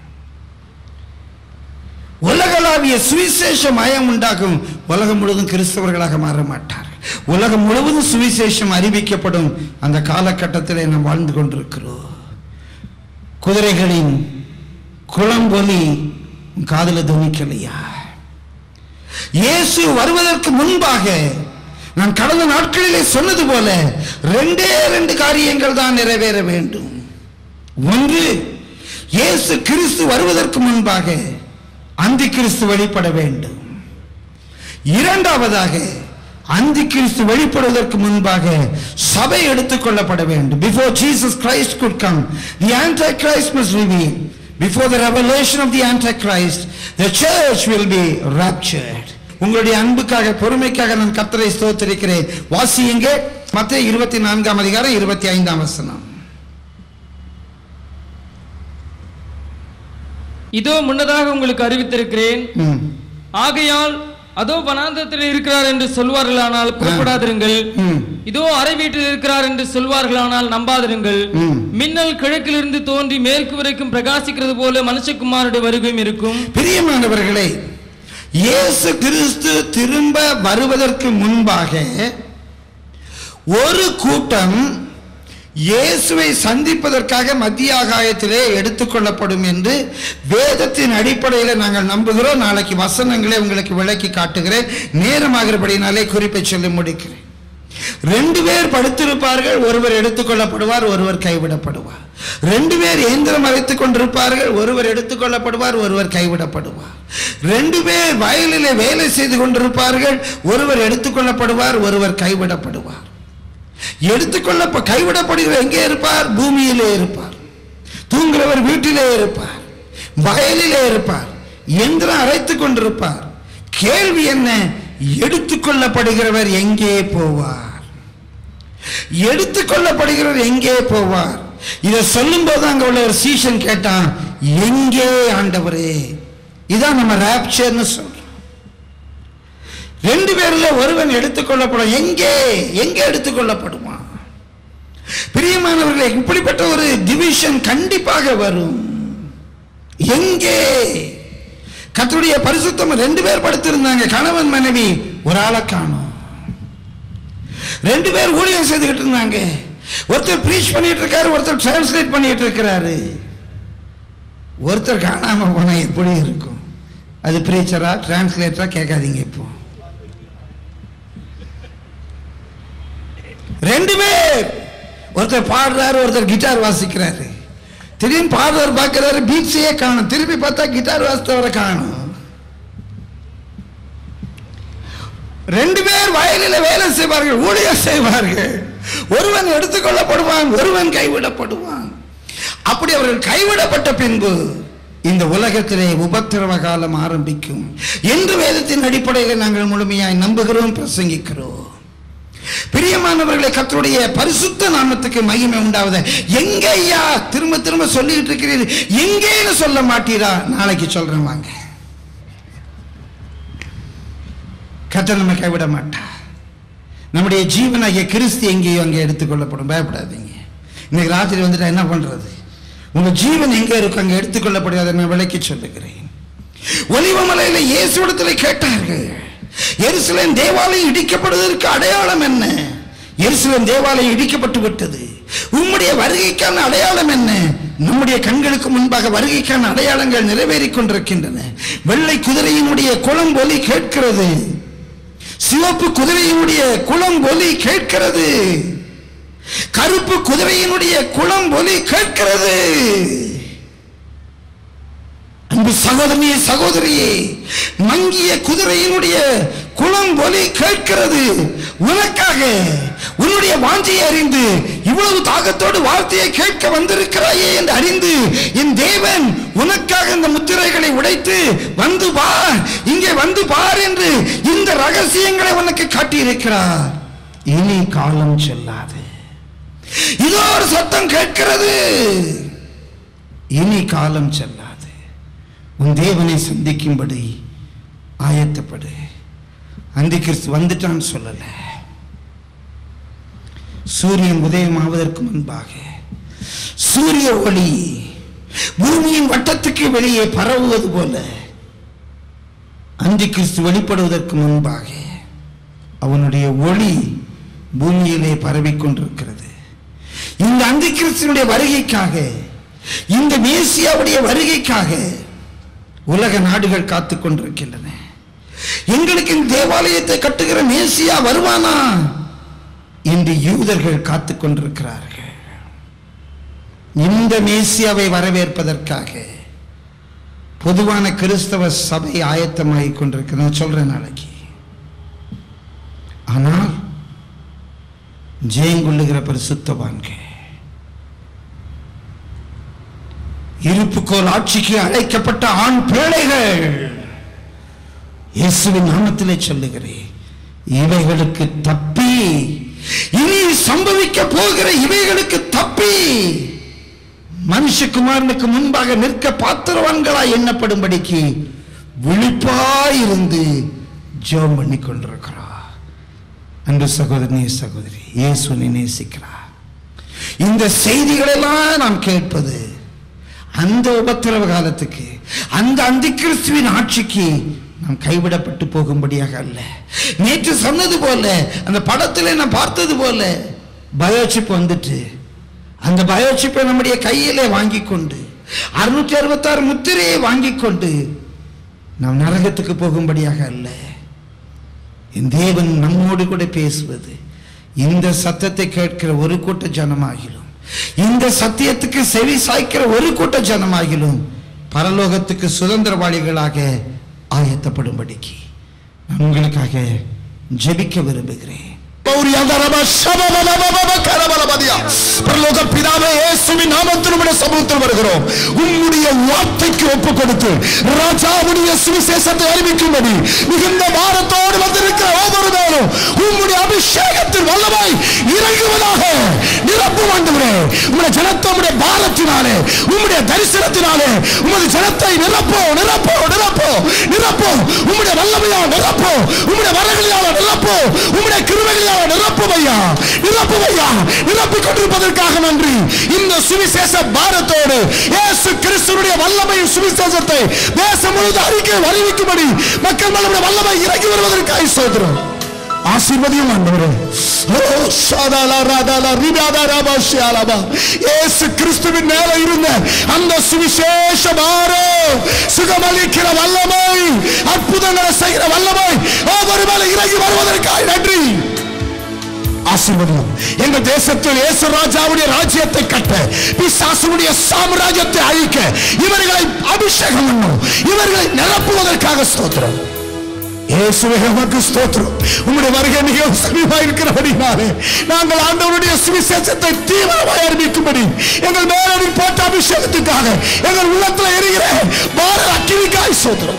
உலகளாவிய சுவிசேஷ மயம் உண்டாகும் உலகம் முழுவதும் கிறிஸ்தவர்களாக மாற மாட்டார் உலகம் முழுவதும் சுவிசேஷம் அறிவிக்கப்படும் அந்த காலகட்டத்தில் நாம் வாழ்ந்து கொண்டிருக்கிறோம் குதிரைகளின் குளம்பொலி காதல துணிக்கலையா இயேசு வருவதற்கு முன்பாக நான் கடந்த நாட்களிலே சொன்னது போல ரெண்டே ரெண்டு காரியங்கள் தான் நிறைவேற வேண்டும் ஒன்று இயேசு கிறிஸ்து வருவதற்கு முன்பாக அந்தி கிறிஸ்து வெளிப்பட வேண்டும் இரண்டாவதாக அந்தி கிறிஸ்து வெளிப்படுவதற்கு முன்பாக சபை எடுத்துக்கொள்ளப்பட வேண்டும் before Jesus Christ could come the antichrist must reveal before the revelation of the antichrist the church will be raptured உங்களுடைய அன்புக்காக பொறுமைக்காக நான் கர்த்தரை ஸ்தோத்திரிக்கிறேன் வாசியுங்க மத்திய இருபத்தி நான்காம் அதிகாரம் இருபத்தி ஐந்தாம் வசனம் இதோ முன்னதாக உங்களுக்கு அறிவித்திருக்கிறேன் ம். ஆகையால் அதோ வனாந்தரத்தில் இருக்கிறார் என்று சொல்வார்களானால் புறப்படாதிருங்கள் ம். இதோ அறை வீட்டில் இருக்கிறார் என்று சொல்வார்களானால் நம்பாதிருங்கள் ம். மின்னல் கிழக்கிலிருந்து தோன்றி மேற்கு வரைக்கும் பிரகாசிக்கிறது போல மனுஷகுமாருடைய வருகையும் இருக்கும் பிரியமானவர்களே இயேசு கிறிஸ்து திரும்ப வருவதற்கு முன்பாக ஒரு கூட்டம் இயேசுவை சந்திப்பதற்காக மத்திய ஆகாயத்திலே எடுத்துக்கொள்ளப்படும் என்று வேதத்தின் அடிப்படையில் நாங்கள் நம்புகிறோம் நாளைக்கு வசனங்களை உங்களுக்கு விளக்கி காட்டுகிறேன் நேரமாகிறபடினாலே குறிப்பை சொல்லி முடிக்கிறேன் ரெண்டு பேர் படுத்திருப்பார்கள் ஒருவர் எடுத்துக்கொள்ளப்படுவார் ஒருவர் கைவிடப்படுவார் ரெண்டு பேர் இயந்திரம் அரைத்துக் கொண்டிருப்பார்கள் ஒருவர் எடுத்துக்கொள்ளப்படுவார் ஒருவர் கைவிடப்படுவார் ரெண்டு பேர் வயலிலே வேலை செய்து கொண்டிருப்பார்கள் ஒருவர் எடுத்துக்கொள்ளப்படுவார் ஒருவர் கைவிடப்படுவார் எடுத்துக்கொள்ள கைவிடப்படுகிற எங்கே இருப்பார் பூமியிலே இருப்பார் தூங்குறவர் வீட்டிலே இருப்பார் வயலிலே இருப்பார் எந்திரம் அரைத்துக் கொண்டிருப்பார் கேள்வி என்ன எடுத்துக்கொள்ளப்படுகிறவர் எங்கே போவார் எடுத்துக்கொள்ளப்படுகிறவர் எங்கே போவார் இதை சொல்லும்போது அங்க உள்ள ஒரு சீசன் கேட்டான் எங்கே ஆண்டவரே இதான் நம்ம ராப்சர்னு சொல்றோம் ரெண்டு பேர்ல ஒருவன் எடுத்துக்கொள்ளப்படும் எங்கே எங்கே எடுத்துக்கொள்ளப்படுவான் பிரியமானவர்களே இப்படிப்பட்ட ஒரு டிவிஷன் கண்டிப்பாக வரும் எங்கே கர்த்தருடைய பரிசுத்தம் ரெண்டு பேர் படுத்திருந்தாங்க கணவன் மனைவி ஒரு ஆளை காணும் ரெண்டு பேர் ஊழியம் செய்துகிட்டு இருந்தாங்க ஒருத்தர் ப்ரீச் பண்ணிட்டு இருக்காரு ஒருத்தர் டிரான்ஸ்லேட் பண்ணிட்டு இருக்கிறாரு ஒருத்தர் காணாம போனா எப்படி இருக்கும் அது ப்ரீச்சரா டிரான்ஸ்லேட்டரா கேட்காதீங்க இப்போ ரெண்டு பேர் ஒருத்தர் பாடுறாரு ஒருத்தர் கிட்டார் வாசிக்கிறாரு திடீர்னு பாடுறவர் பார்க்கிறாரு பீட்ஸையே காணும் திருப்பி பார்த்தா கிட்டார் வாசித்தவரை காணும் ரெண்டு பேர் வயலில் வேலை செய்வார்கள் ஊழியர் செய்வார்கள் ஒருவன் எடுத்துக்கொள்ளப்படுவான் ஒருவன் கைவிடப்படுவான் அப்படி அவர்கள் கைவிடப்பட்ட பின்பு இந்த உலகத்திலே உபத்திரவ காலம் ஆரம்பிக்கும் என்று வேதத்தின் அடிப்படையில் நாங்கள் முழுமையாய் நம்புகிறோம் பிரசங்கிக்கிறோம் பிரியமானவர்களை கர்த்தருடைய பரிசுத்த நாமத்துக்கு மகிமை உண்டாவத எங்க ஐயா திரும்ப திரும்ப சொல்லிட்டு இருக்கிறீர்கள் எங்கேன்னு சொல்ல மாட்டீரா நாளைக்கு சொல்றேன் வாங்க கர்த்தர் நம்ம கைவிட மாட்டா நம்முடைய ஜீவனாகிய கிறிஸ்து எங்கேயோ அங்கே எடுத்துக்கொள்ளப்படும் பயப்படாதீங்க இன்னைக்கு ராத்திரி வந்துட்டா என்ன பண்றது உங்க ஜீவன் எங்க இருக்கும் அங்கே எடுத்துக்கொள்ளப்படாத நான் விளக்கி சொல்லுகிறேன் ஒலிவமலையில இயேசுடத்தில் கேட்டார்கள் எருசலேம் தேவாலயம் இடிக்கப்படுவதற்கு அடையாளம் என்ன எருசலேம் தேவாலயம் இடிக்கப்பட்டு விட்டது உம்முடைய வருகைக்கான அடையாளம் என்ன நம்முடைய கண்களுக்கு முன்பாக வருகைக்கான அடையாளங்கள் நிறைவேறிக் கொண்டிருக்கின்றன வெள்ளை குதிரையினுடைய குளம் ஒலி கேட்கிறது சிவப்பு குதிரையினுடைய குளம் ஒலி கேட்கிறது கருப்பு குதிரையினுடைய குளம் ஒலி கேட்கிறது அன்பு சகோதரியே சகோதரியே மங்கிய குதிரையினுடைய குளம் ஒலி கேட்கிறது உனக்காக உன்னுடைய வாஞ்சையை அறிந்து இவ்வளவு தாகத்தோடு வார்த்தையை கேட்க வந்திருக்கிறாயே என்று அறிந்து என் தேவன் உனக்காக இந்த முத்திரைகளை உடைத்து வந்து பார் இங்கே வந்து பார் என்று இந்த ரகசியங்களை உனக்கு காட்டியிருக்கிறார் இனி காலம் செல்லாது இதோ ஒரு சத்தம் கேட்கிறது இனி காலம் செல்லாது உன் தேவனை சந்திக்கும்படி ஆயத்தப்படு அந்தி கிறிஸ்து வந்துட்டான்னு சொல்லல சூரியன் உதயமாவதற்கு முன்பாக சூரிய ஒளி பூமியின் வட்டத்துக்கு வெளியே பரவுவது போல அந்தி கிறிஸ்து வெளிப்படுவதற்கு முன்பாக அவனுடைய ஒளி பூமியிலே பரவிக் கொண்டிருக்கிறது இந்த அந்தி கிறிஸ்துவனுடைய வருகைக்காக இந்த மேசியாவுடைய வருகைக்காக உலக நாடுகள் காத்துக் கொண்டிருக்கின்றன எங்களுக்கு இந்த தேவாலயத்தை கட்டுகிற மேசியா வருவானா என்று யூதர்கள் காத்துக் கொண்டிருக்கிறார்கள் இந்த மேசியாவை வரவேற்பதற்காக பொதுவான கிறிஸ்தவ சபை ஆயத்தமாகிக் கொண்டிருக்கு நான் சொல்றேன் நாளைக்கு ஆனால் ஜெயங்கொள்ளுகிற பரிசுத்தவான்கள் இருப்புக்கோல் ஆட்சிக்கு அழைக்கப்பட்ட ஆண் பிள்ளைகள் இயேசுவின் நாமத்திலே சொல்லுகிறேன் இவைகளுக்கு தப்பி இனி சம்பவிக்க போகிற இவைகளுக்கு தப்பி மனுஷகுமாரனுக்கு முன்பாக நிற்க பாத்திரவான்களாய் எண்ணப்படும்படிக்கு விழிப்பாயிருந்து ஜெபம் பண்ணி கொண்டிருக்கிறார் அன்பு சகோதரனே சகோதரி இயேசுனை நேசிக்கிறார் இந்த செய்திகளெல்லாம் நாம் கேட்பது அந்த உபத்திரவ காலத்துக்கு அந்த அந்தி கிறிஸ்துவின் ஆட்சிக்கு நாம் கைவிடப்பட்டு போகும்படியாக அல்ல நேற்று சொன்னது போல அந்த படத்தில் நான் பார்த்தது போல பயோசிப் வந்துட்டு அந்த பயோசிப்பை நம்முடைய கையிலே வாங்கி கொண்டு அறுநூற்றி அறுபத்தாறு முத்திரையை வாங்கி கொண்டு நாம் நரகத்துக்கு போகும்படியாக அல்ல என் தேவன் நம்மோடு கூட பேசுவது இந்த சத்தத்தை கேட்கிற ஒரு கூட்ட ஜனமாகிலும் இந்த சத்தியத்துக்கு செவி சாய்க்கிற ஒரு கூட்ட ஜனமாகிலும் பரலோகத்துக்கு சுதந்திரவாளிகளாக ஆயத்தப்படும்படிக்கு நான் உங்களுக்காக ஜெபிக்க விரும்புகிறேன் ரபௌரி அதரப ஷபபபபபப கரபலபதியா. பரலோக பிதாவே இயேசுவின் நாமத்தில் உம்முடைய சமூகத்தில் வருகிறோம் உம்முடைய வார்த்தைக்கு ஒப்பு கொடுத்து ராஜாவுடைய சுவிசேஷத்தை அறிவிக்கும்படி மிகுந்த பாரத்தோடு வந்திருக்கிற ஒவ்வொரு நாளும் உம்முடைய அபிஷேகத்தில் வல்லமை இறங்குவதாக நிரப்பும் ஆண்டவரே உம்முடைய ஜனத்தை உம்முடைய பாரத்தினாலே உம்முடைய தரிசனத்தினாலே உமது ஜனத்தை நிரப்போ நிரப்போ நிரப்போ நிரப்போ உம்முடைய வல்லமையால் நிரப்போ உம்முடைய வரங்களியால் நிரப்போ உம்முடைய கிருபைகளால் நிரப்பும் ஐயா நிரப்பும் ஐயா நிரப்பிக் கொண்டிருப்பதற்காக நன்றி இந்த சுவிசேஷ பாரத்தோடு இயேசு கிறிஸ்துவுடைய வல்லமையின் சுவிசேஷத்தை தேசம் முழுவதும் அறிக்கை அறிவிக்கும்படி மக்கள் மேல உம்முடைய வல்லமை இறங்கி வருவதற்காக சோதரம் ஆசீர்வதியும் ஆண்டவரே ஓ ஷாதாலா ராதாலா ரிபாதா ராபா ஷியாலாபா இயேசு கிறிஸ்துவின் மேல இருந்த அந்த சுவிசேஷ பாரம் சுகமளிக்கிற வல்லமை அற்புதங்களை செய்கிற வல்லமை ஒவ்வொரு மேல இறங்கி வருவதற்காக நன்றி ஆசீர்வதியும் எங்கள் தேசத்தில் இயேசு ராஜாவுடைய ராஜ்யத்தை கட்ட பிசாசுடைய சாம்ராஜ்யத்தை அழிக்க இவர்களை அபிஷேகம் பண்ணும் இவர்களை நிரப்புவதற்காக ஸ்தோத்திரம் இயேசுவே உமக்கு ஸ்தோத்திரம் உம்முடைய வருகை மிகவும் சமீபமாக இருக்கிறபடினாலே நாங்கள் ஆண்டவருடைய சுவிசேஷத்தை தீவிரமாக அறிவிக்கும்படி எங்கள் மேலில் போட்ட அபிஷேகத்துக்காக எங்கள் உள்ளத்தில் எரிகிற பார அக்கினிக்காய் ஸ்தோத்திரம்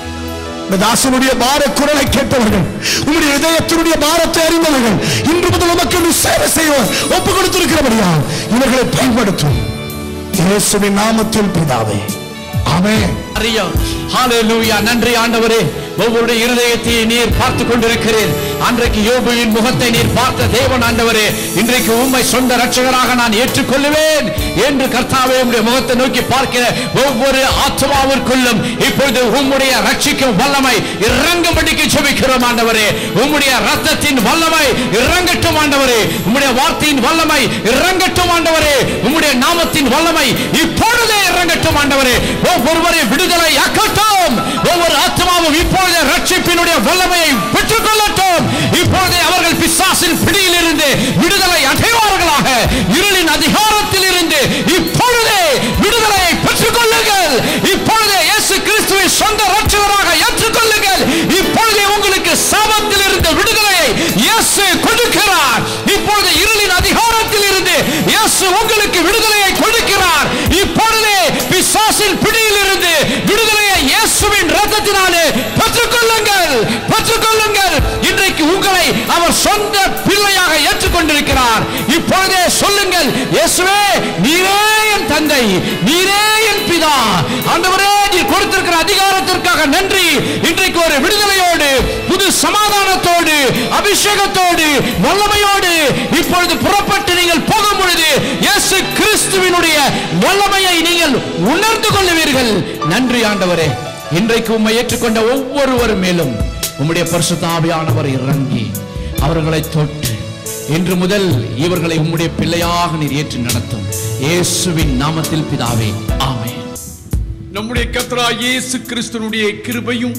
இந்த தாசனுடைய பார குரலை கேட்டவர்கள் உம்முடைய இதயத்தினுடைய பாரத்தை அறிந்தவர்கள் இன்று முதல் உமக்கு ஒரு சேவை செய்ய ஒப்பு கொடுத்திருக்கிறபடியா இவர்களை பயன்படுத்தும் இயேசுவின் நாமத்தில் பிதாவே ஆமென் அறியா ஹalleluya நன்றி ஆண்டவரே ஒவ்வொருடைய இருதயத்தை நீர் பார்த்து கொண்டிருக்கிறீர் அன்றைக்கு யோபுவின் முகத்தை நீர் பார்த்த தேவன் ஆண்டவரே இன்றைக்கு உம்மை சொந்த ரட்சகராக நான் ஏற்றுக்கொள்ளுவேன் என்று கர்த்தாவே உம்முடைய முகத்தை நோக்கி பார்க்கிற ஒவ்வொரு ஆத்மாவிற்குள்ளும் இப்பொழுது உம்முடைய ரட்சிக்கும் வல்லமை இறங்கும்படிக்கு ஜெபிக்கிறோம் ஆண்டவரே உம்முடைய ரத்தத்தின் வல்லமை இறங்கட்டும் ஆண்டவரே உம்முடைய வார்த்தையின் வல்லமை இறங்கட்டும் ஆண்டவரே உம்முடைய நாமத்தின் வல்லமை இப்பொழுதே இறங்கட்டும் ஆண்டவரே ஒவ்வொருவரை விடுதலை ஆக்கட்டும் ஒவ்வொரு ஆத்மாவும் இப்பொழுதே ரட்சிப்பினுடைய வல்லமையை பெற்றுக் கொள்ளட்டும் இப்பொழுதே அவர்கள் பிசாசின் பிடியில் இருந்து விடுதலை அடைவார்களாக இருளின் அதிகாரத்தில் இருந்து இப்பொழுதே விடுதலையை பெற்றுக் கொள்ளுங்கள் இப்பொழுதே இயேசு கிறிஸ்துவை சொந்த ரட்சகராக ஏற்றுக்கொள்ளுங்கள் இப்பொழுதே உங்களுக்கு சாபத்தில் இருந்த விடுதலையை இயேசு கொடுக்கிறார் இப்பொழுது இருளின் அதிகாரத்தில் இருந்து இயேசு உங்களுக்கு விடுதலையை கொடுக்கிறார் இப்பொழுதே பிசாசின் பிடியில் இருந்து விடுதலையை இயேசுவின் ரத்தத்தினாலே பெற்றுக்கொள்ளுங்கள் பெற்றுக்கொள்ளுங்கள் இன்றைக்கு உங்களை அவர் சொந்த பிள்ளையாக ஏற்றுக்கொண்டிருக்கிறார் இப்பொழுதே சொல்லுங்கள் இயேசுவே நீரே என் தந்தை நீரே என் பிதா ஆண்டவரே நீர் கொடுத்திருக்கிற அதிகாரத்திற்காக நன்றி இன்றைக்கு ஒரு விடுதலையோடு புது சமாதானத்தோடு அபிஷேகத்தோடு வல்லமையோடு இப்பொழுது புறப்பட்டு நீங்கள் போகும் பொழுது இயேசு கிறிஸ்துவினுடைய வல்லமையை நீங்கள் உணர்ந்து கொள்ளுவீர்கள் நன்றி ஆண்டவரே இன்றைக்கு உம்மை ஏற்றுக்கொண்ட ஒவ்வொருவர் மேலும் உம்முடைய பரிசுத்த ஆவியானவர் இறங்கி அவர்களை தொட்டு இன்று முதல் இவர்களை உம்முடைய பிள்ளையாக நீர் ஏற்று நடத்தும் இயேசுவின் நாமத்தில் பிதாவே ஆமென் நம்முடைய கத்ரா இயேசு கிறிஸ்துனுடைய கிருபையும்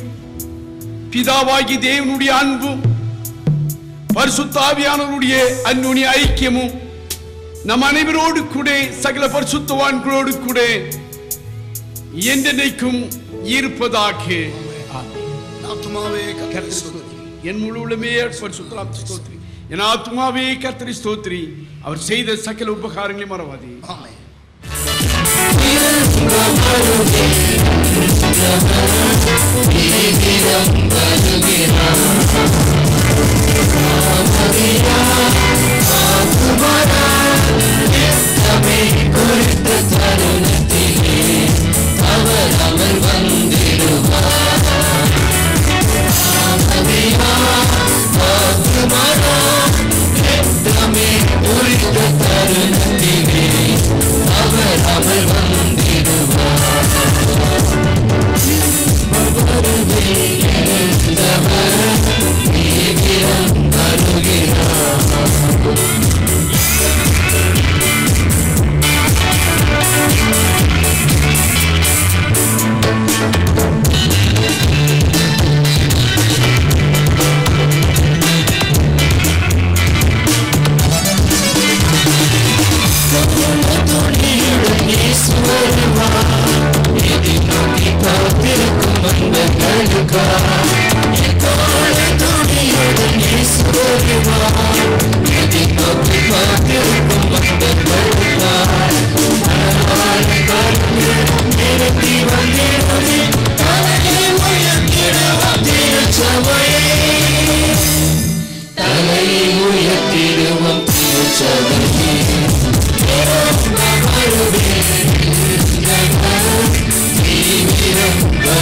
பிதாவாகி தேவனுடைய அன்பும் பரிசுத்தாவியானவருடைய அன்னுடைய ஐக்கியமும் நம் அனைவரோடு கூட சகல பரிசுத்தவான்களோடு கூட என்றென்னைக்கும் இருப்பதாக கர்த்தரை ஸ்தோத்திரி. என் முழு உள்ளமே பரிசுத்தலாம் ஸ்தோத்ரி என் ஆத்மாவே கர்த்தரை ஸ்தோத்ரி அவர் செய்த சகல உபகாரங்களை மறவாதே அவர்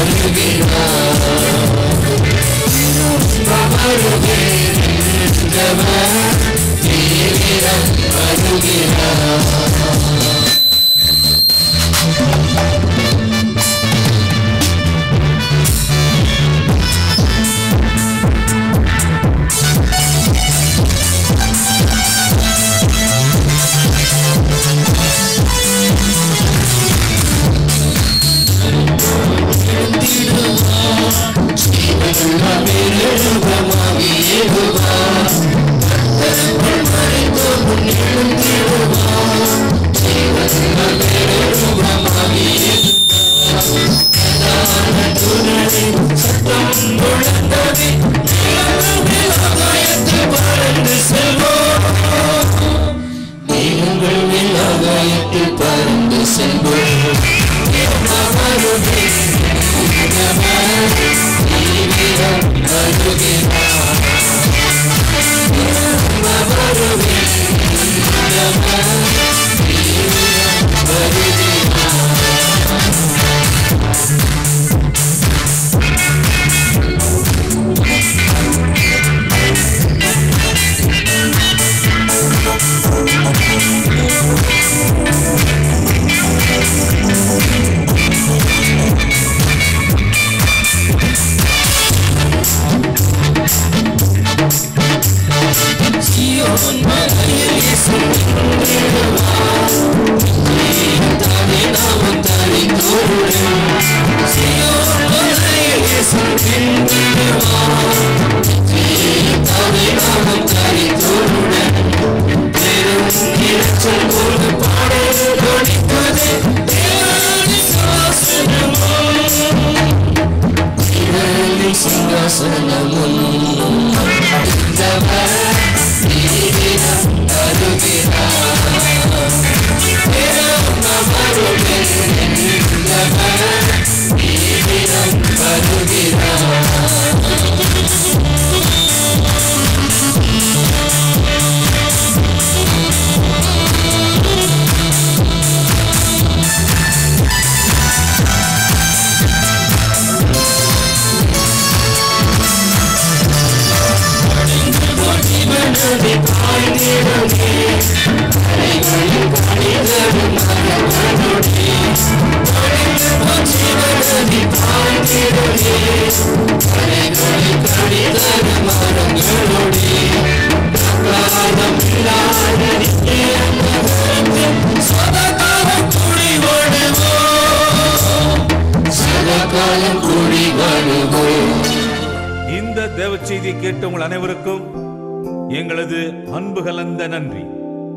இந்த தேவ செய்தியை கேட்ட உங்கள் அனைவருக்கும் எங்களது அன்பு கலந்த நன்றி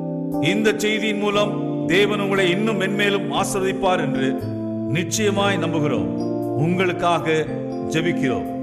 இந்த செய்தியின் மூலம் தேவன் உங்களை இன்னும் மென்மேலும் ஆசிர்வதிப்பார் என்று நிச்சயமாய் நம்புகிறோம் உங்களுக்காக ஜெபிக்கிறோம்